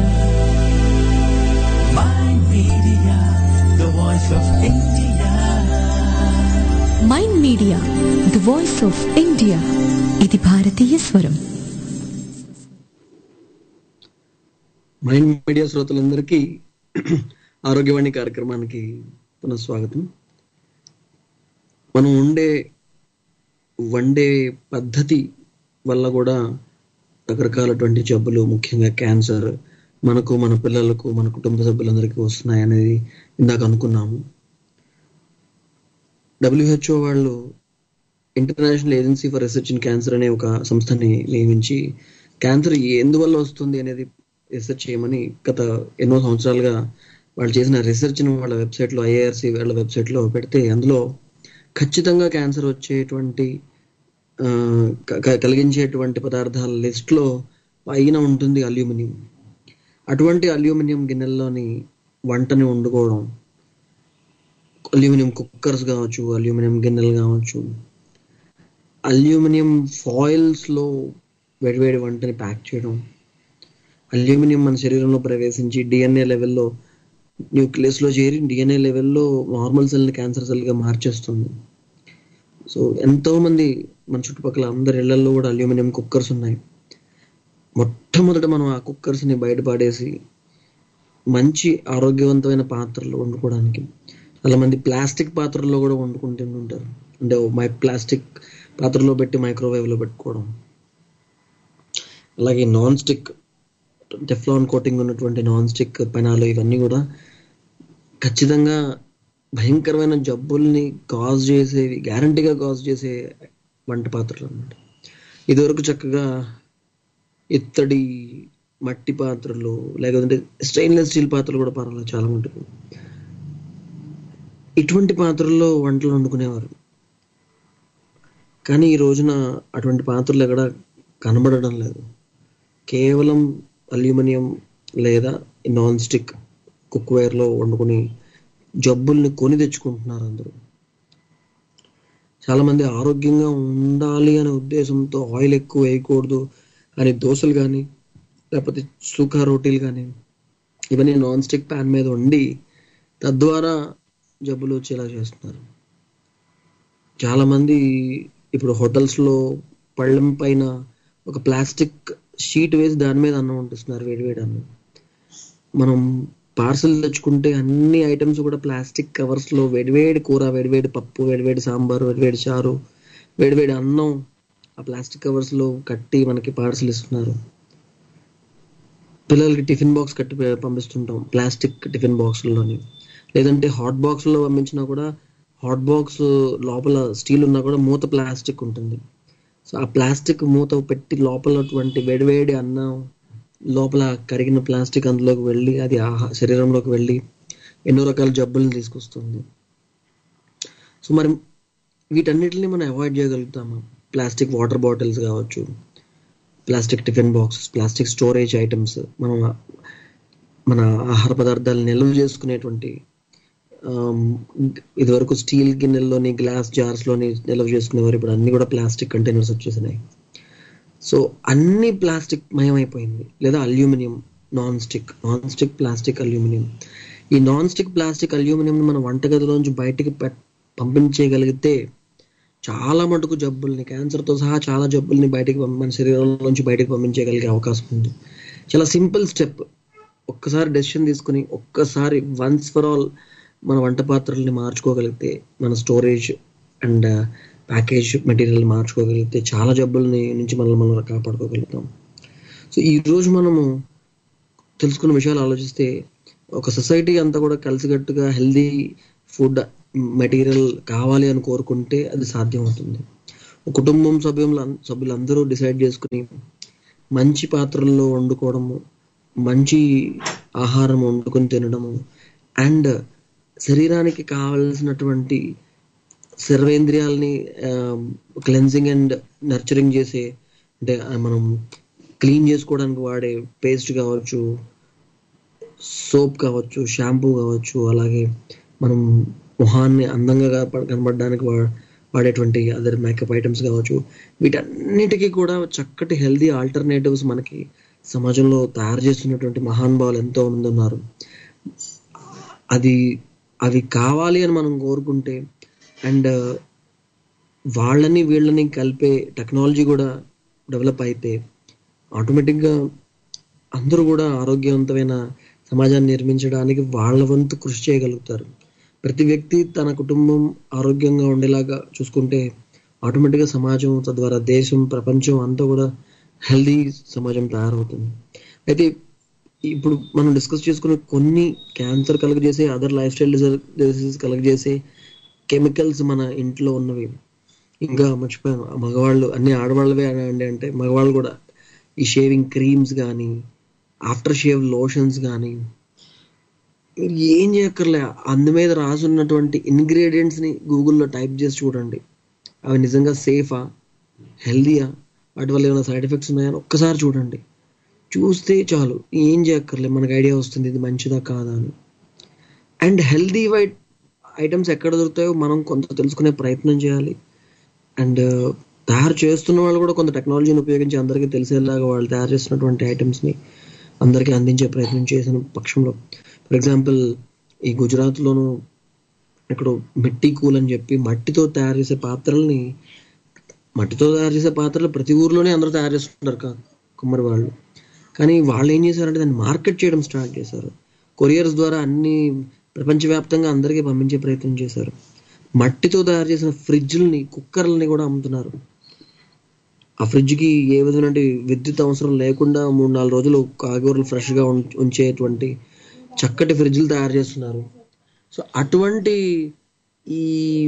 My Media, the voice of India. Mind media the voice of India ఇది భారతీయ స్వరం మైండ్ మీడియా శ్రోతలందరికీ ఆరోగ్యవాణి కార్యక్రమానికి పునఃస్వాగతం మనం ఉండే వండే పద్ధతి వల్ల కూడా రకరకాలటువంటి జబ్బులు ముఖ్యంగా క్యాన్సర్ మనకు మన పిల్లలకు మన కుటుంబ సభ్యులందరికీ వస్తున్నాయి అనేది ఇందాక అనుకున్నాము డబ్ల్యూహెచ్ఓ వాళ్ళు international agency for research in cancer అనే ఒక సంస్థని నియమించి క్యాన్సర్ ఎందువల్ల వస్తుంది అనేది రీసెర్చ్ చేయమని గత ఎన్నో సంవత్సరాలుగా వాళ్ళు చేసిన రీసెర్చ్ను వాళ్ళ వెబ్సైట్లో ఐఏఆర్సి వాళ్ళ వెబ్సైట్లో పెడితే అందులో ఖచ్చితంగా క్యాన్సర్ వచ్చేటువంటి ఆ, క- క- కలిగించేటువంటి పదార్థాల లిస్ట్లో పైన ఉంటుంది అల్యూమినియం అటువంటి అల్యూమినియం గిన్నెల్లోని వంటని వండుకోవడం అల్యూమినియం కుక్కర్స్ కావచ్చు అల్యూమినియం గిన్నెలు కావచ్చు అల్యూమినియం ఫాయిల్స్లో వేడివేడి వంటని ప్యాక్ చేయడం అల్యూమినియం మన శరీరంలో ప్రవేశించి డిఎన్ఏ లెవెల్లో న్యూక్లియస్లో చేరి డిఎన్ఏ లెవెల్లో నార్మల్ సెల్ని క్యాన్సర్ సెల్గా మార్చేస్తుంది సో ఎంతో మంది మన చుట్టుపక్కల అందరి ఇళ్లలో కూడా అల్యూమినియం కుక్కర్స్ ఉన్నాయి మొట్టమొదట మనం ఆ కుక్కర్స్ని బయటపడేసి మంచి ఆరోగ్యవంతమైన పాత్రలు వండుకోవడానికి చాలా మంది ప్లాస్టిక్ పాత్రల్లో కూడా వండుకుంటూ ఉంటారు అంటే మై ప్లాస్టిక్ పాత్రలో పెట్టి మైక్రోవేవ్లో పెట్టుకోవడం అలాగే నాన్ స్టిక్ టెఫ్లాన్ కోటింగ్ ఉన్నటువంటి నాన్ స్టిక్ పెనాలు ఇవన్నీ కూడా ఖచ్చితంగా భయంకరమైన జబ్బుల్ని కాజ్ చేసేవి గ్యారంటీగా కాజ్ చేసే వంట పాత్రలు అన్నమాట ఇదివరకు చక్కగా ఇత్తడి మట్టి పాత్రలు లేకపోతే స్టెయిన్లెస్ స్టీల్ పాత్రలు కూడా పర్వాలేదు చాలా మటుకు ఇటువంటి పాత్రల్లో వంటలు వండుకునేవారు కానీ ఈ రోజున అటువంటి పాత్రలు ఎక్కడ కనబడడం లేదు కేవలం అల్యూమినియం లేదా నాన్ స్టిక్ కుక్వేర్లో వండుకుని జబ్బుల్ని కొని తెచ్చుకుంటున్నారు అందరూ చాలా మంది ఆరోగ్యంగా ఉండాలి అనే ఉద్దేశంతో ఆయిల్ ఎక్కువ వేయకూడదు అని దోశలు కానీ లేకపోతే సూకా రోటీలు కానీ ఇవన్నీ నాన్ స్టిక్ ప్యాన్ మీద వండి తద్వారా జబ్బులు వచ్చేలా చేస్తున్నారు చాలా మంది ఇప్పుడు హోటల్స్లో పళ్ళెం పైన ఒక ప్లాస్టిక్ షీట్ వేసి దాని మీద అన్నం వండిస్తున్నారు వేడివేడి అన్నం మనం పార్సల్ తెచ్చుకుంటే అన్ని ఐటమ్స్ కూడా ప్లాస్టిక్ కవర్స్ లో వేడివేడి కూర వేడివేడి పప్పు వేడివేడి సాంబార్ వేడివేడి చారు వేడివేడి అన్నం ఆ ప్లాస్టిక్ కవర్స్ లో కట్టి మనకి పార్సల్ ఇస్తున్నారు పిల్లలకి టిఫిన్ బాక్స్ కట్టి ప- పంపిస్తుంటాం ప్లాస్టిక్ టిఫిన్ బాక్స్లోని లేదంటే హాట్ బాక్స్ లో పంపించినా కూడా హాట్ బాక్స్ లోపల స్టీల్ ఉన్నా కూడా మూత ప్లాస్టిక్ ఉంటుంది సో ఆ ప్లాస్టిక్ మూత పెట్టి లోపలటువంటి వేడివేడి అన్నం లోపల కరిగిన ప్లాస్టిక్ అందులోకి వెళ్ళి అది ఆహా శరీరంలోకి వెళ్ళి ఎన్నో రకాల జబ్బులను తీసుకొస్తుంది సో మరి వీటన్నిటిని మనం అవాయిడ్ చేయగలుగుతాము ప్లాస్టిక్ వాటర్ బాటిల్స్ కావచ్చు plastic tiffin boxes plastic storage items మనం మన ఆహార పదార్థాలు నిల్వ చేసుకునేటువంటి ఆమ్, ఇదివరకు స్టీల్ గిన్నెల్లోని గ్లాస్ జార్స్లోని నిల్వ చేసుకునేవారు ఇప్పుడు అన్ని కూడా ప్లాస్టిక్ కంటైనర్స్ వచ్చేసినాయి సో అన్ని ప్లాస్టిక్ మయమైపోయింది లేదా aluminium non stick non stick plastic aluminium ఈ నాన్ స్టిక్ ప్లాస్టిక్ అల్యూమినియం మన వంటగదిలోంచి బయటికి పెట్- పంపించేయగలిగితే చాలా మటుకు జబ్బుల్ని క్యాన్సర్తో సహా చాలా జబ్బుల్ని బయటికి పంప- మన శరీరంలోంచి బయటికి పంపించగలిగే అవకాశం ఉంది చాలా సింపుల్ స్టెప్ ఒక్కసారి డెసిషన్ తీసుకుని ఒక్కసారి వన్స్ ఫర్ ఆల్ మన వంట పాత్రల్ని మార్చుకోగలిగితే మన స్టోరేజ్ అండ్ ప్యాకేజ్ మెటీరియల్ మార్చుకోగలిగితే చాలా జబ్బుల్ని నుంచి మనల్ని మనం కాపాడుకోగలుగుతాం సో ఈ రోజు మనము తెలుసుకున్న విషయాలు ఆలోచిస్తే ఒక సొసైటీ అంతా కూడా కలిసికట్టుగా హెల్దీ ఫుడ్ మెటీరియల్ కావాలి అని కోరుకుంటే అది సాధ్యం అవుతుంది ఒక కుటుంబం సభ్యులు సభ్యులందరూ డిసైడ్ చేసుకుని మంచి పాత్రల్లో వండుకోవడము మంచి ఆహారం వండుకొని తినడము అండ్ శరీరానికి కావలసినటువంటి సర్వేంద్రియాలని క్లెన్సింగ్ అండ్ నర్చరింగ్ చేసే అంటే ఆ, మనం క్లీన్ చేసుకోవడానికి వాడే పేస్ట్ కావచ్చు సోప్ కావచ్చు షాంపూ కావచ్చు అలాగే మనం మొహాన్ని అందంగా కనప- కనబడడానికి వా వాడేటువంటి అదర్ మేకప్ ఐటమ్స్ కావచ్చు వీటన్నిటికీ కూడా చక్కటి హెల్దీ ఆల్టర్నేటివ్స్ మనకి సమాజంలో తయారు చేస్తున్నటువంటి మహానుభావులు ఎంతో మంది ఉన్నారు అది అవి కావాలి అని మనం కోరుకుంటే అండ్ వాళ్ళని వీళ్ళని కలిపే టెక్నాలజీ కూడా డెవలప్ అయితే ఆటోమేటిక్గా అందరూ కూడా ఆరోగ్యవంతమైన సమాజాన్ని నిర్మించడానికి వాళ్ళ వంతు కృషి చేయగలుగుతారు ప్రతి వ్యక్తి తన కుటుంబం ఆరోగ్యంగా ఉండేలాగా చూసుకుంటే ఆటోమేటిక్గా సమాజం తద్వారా దేశం ప్రపంచం అంతా కూడా హెల్దీ సమాజం తయారవుతుంది అయితే ఇప్పుడు మనం డిస్కస్ చేసుకునే కొన్ని క్యాన్సర్ కలుగజేసే అదర్ లైఫ్ స్టైల్ డిసీజెస్ కలుగజేసే కెమికల్స్ మన ఇంట్లో ఉన్నవి ఇంకా మర్చిపోయాను ఆ మగవాళ్ళు అన్ని ఆడవాళ్ళవే అనండి అంటే మగవాళ్ళు కూడా ఈ షేవింగ్ క్రీమ్స్ కానీ ఆఫ్టర్ షేవ్ లోషన్స్ కానీ ఏం చేయక్కర్లే అందు మీద రాసున్నటువంటి ఇంగ్రీడియంట్స్ ని గూగుల్లో టైప్ చేసి చూడండి అవి నిజంగా సేఫా హెల్దీయా వాటి వల్ల ఏమైనా సైడ్ ఎఫెక్ట్స్ ఉన్నాయని ఒక్కసారి చూడండి చూస్తే చాలు ఏం చేయక్కర్లే మనకు ఐడియా వస్తుంది ఇది మంచిదా కాదా అని అండ్ హెల్దీ వైట్ ఐటమ్స్ ఎక్కడ దొరుకుతాయో మనం కొంత తెలుసుకునే ప్రయత్నం చేయాలి అండ్ తయారు చేస్తున్న వాళ్ళు కూడా కొంత టెక్నాలజీని ఉపయోగించి అందరికీ తెలిసేలాగా వాళ్ళు తయారు చేస్తున్నటువంటి ఐటమ్స్ని అందరికీ అందించే ప్రయత్నం చేసిన పక్షంలో ఫర్ ఎగ్జాంపుల్ ఈ గుజరాత్లోను ఇక్కడ మిట్టి కూల్ అని చెప్పి మట్టితో తయారు చేసే పాత్రల్ని మట్టితో తయారు చేసే పాత్రలు ప్రతి ఊర్లోనే అందరూ తయారు చేస్తుంటారు కా కుమ్మరి వాళ్ళు కానీ వాళ్ళు ఏం చేశారంటే దాన్ని మార్కెట్ చేయడం స్టార్ట్ చేశారు కొరియర్స్ ద్వారా అన్ని ప్రపంచవ్యాప్తంగా అందరికీ పంపించే ప్రయత్నం చేశారు మట్టితో తయారు చేసిన ఫ్రిడ్జ్లని కుక్కర్లని కూడా అమ్ముతున్నారు ఆ ఫ్రిడ్జ్కి ఏ విధమైన విద్యుత్ అవసరం లేకుండా మూడు నాలుగు రోజులు కాయగూరలు ఫ్రెష్గా ఉం- ఉంచేటువంటి చక్కటి ఫ్రిడ్జ్లు తయారు చేస్తున్నారు సో అటువంటి ఈ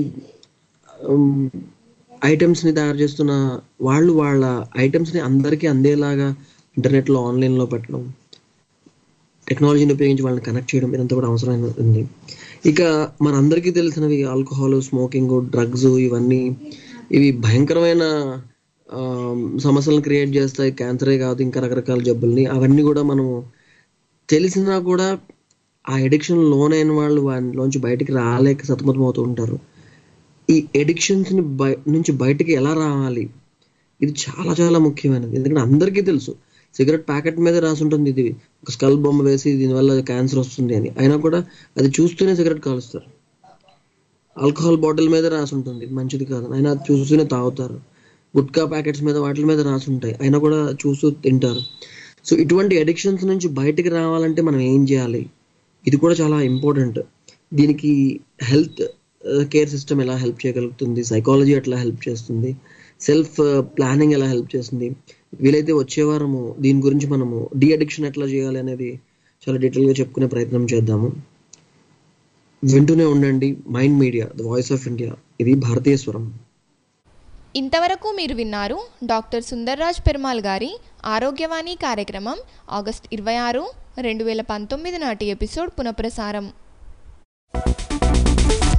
ఐటమ్స్ని తయారు చేస్తున్న వాళ్ళు వాళ్ళ ఐటమ్స్ని అందరికీ అందేలాగా ఇంటర్నెట్లో ఆన్లైన్లో పెట్టడం టెక్నాలజీని ఉపయోగించి వాళ్ళని కనెక్ట్ చేయడం ఇదంతా కూడా అవసరమైన ఉంది ఇక మనందరికీ తెలిసినవి ఆల్కహాల్ స్మోకింగ్ డ్రగ్స్ ఇవన్నీ ఇవి భయంకరమైన ఆ, సమస్యలను క్రియేట్ చేస్తాయి క్యాన్సరే కాదు ఇంకా రకరకాల జబ్బుల్ని అవన్నీ కూడా మనము తెలిసినా కూడా ఆ ఎడిక్షన్ లోనైన వాళ్ళు వాటిలోంచి బయటికి రాలేక సతమతం అవుతూ ఉంటారు ఈ ఎడిక్షన్స్ ని బయ నుంచి బయటికి ఎలా రావాలి ఇది చాలా చాలా ముఖ్యమైనది ఎందుకంటే అందరికీ తెలుసు సిగరెట్ ప్యాకెట్ మీద రాసి ఉంటుంది ఇది ఒక స్కల్ బొమ్మ వేసి దీనివల్ల క్యాన్సర్ వస్తుంది అని అయినా కూడా అది చూస్తూనే సిగరెట్ కాలుస్తారు ఆల్కహాల్ బాటిల్ మీద రాసి ఉంటుంది ఇది మంచిది కాదు అయినా అది చూస్తూనే తాగుతారు గుట్కా ప్యాకెట్స్ మీద వాటి మీద రాసి ఉంటాయి అయినా కూడా చూస్తూ తింటారు సో ఇటువంటి అడిక్షన్స్ నుంచి బయటికి రావాలంటే మనం ఏం చేయాలి ఇది కూడా చాలా ఇంపార్టెంట్ దీనికి హెల్త్ కేర్ సిస్టమ్ ఎలా హెల్ప్ చేయగలుగుతుంది సైకాలజీ ఎట్లా హెల్ప్ చేస్తుంది సెల్ఫ్ ప్లానింగ్ ఎలా హెల్ప్ చేస్తుంది వీలైతే వచ్చే వారము దీని గురించి మనము డి అడిక్షన్ ఎట్లా చేయాలి అనేది చాలా డీటెయిల్గా చెప్పుకునే ప్రయత్నం చేద్దాము వింటూనే ఉండండి mind media the voice of India ఇది భారతీయ స్వరం ఇంతవరకు మీరు విన్నారు డాక్టర్ సుందర్రాజ్ పెరుమాల్ గారి ఆరోగ్యవాణి కార్యక్రమం ఆగస్ట్ ఇరవై ఆరు రెండు వేల పంతొమ్మిది నాటి ఎపిసోడ్ పునఃప్రసారం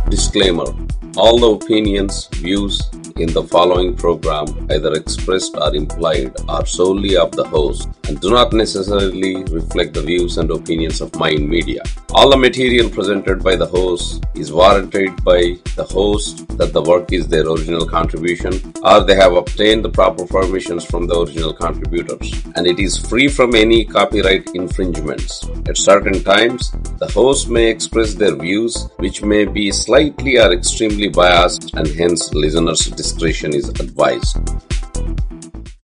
Disclaimer All the opinions, views in the following program, either expressed or implied, are solely of the host and do not necessarily reflect the views and opinions of Mind Media. All the material presented by the host is warranted by the host that the work is their original contribution or they have obtained the proper permissions from the original contributors and it is free from any copyright infringements. At certain times, the host may express their views which may be slightly or extremely biased and hence listeners' discretion is advised.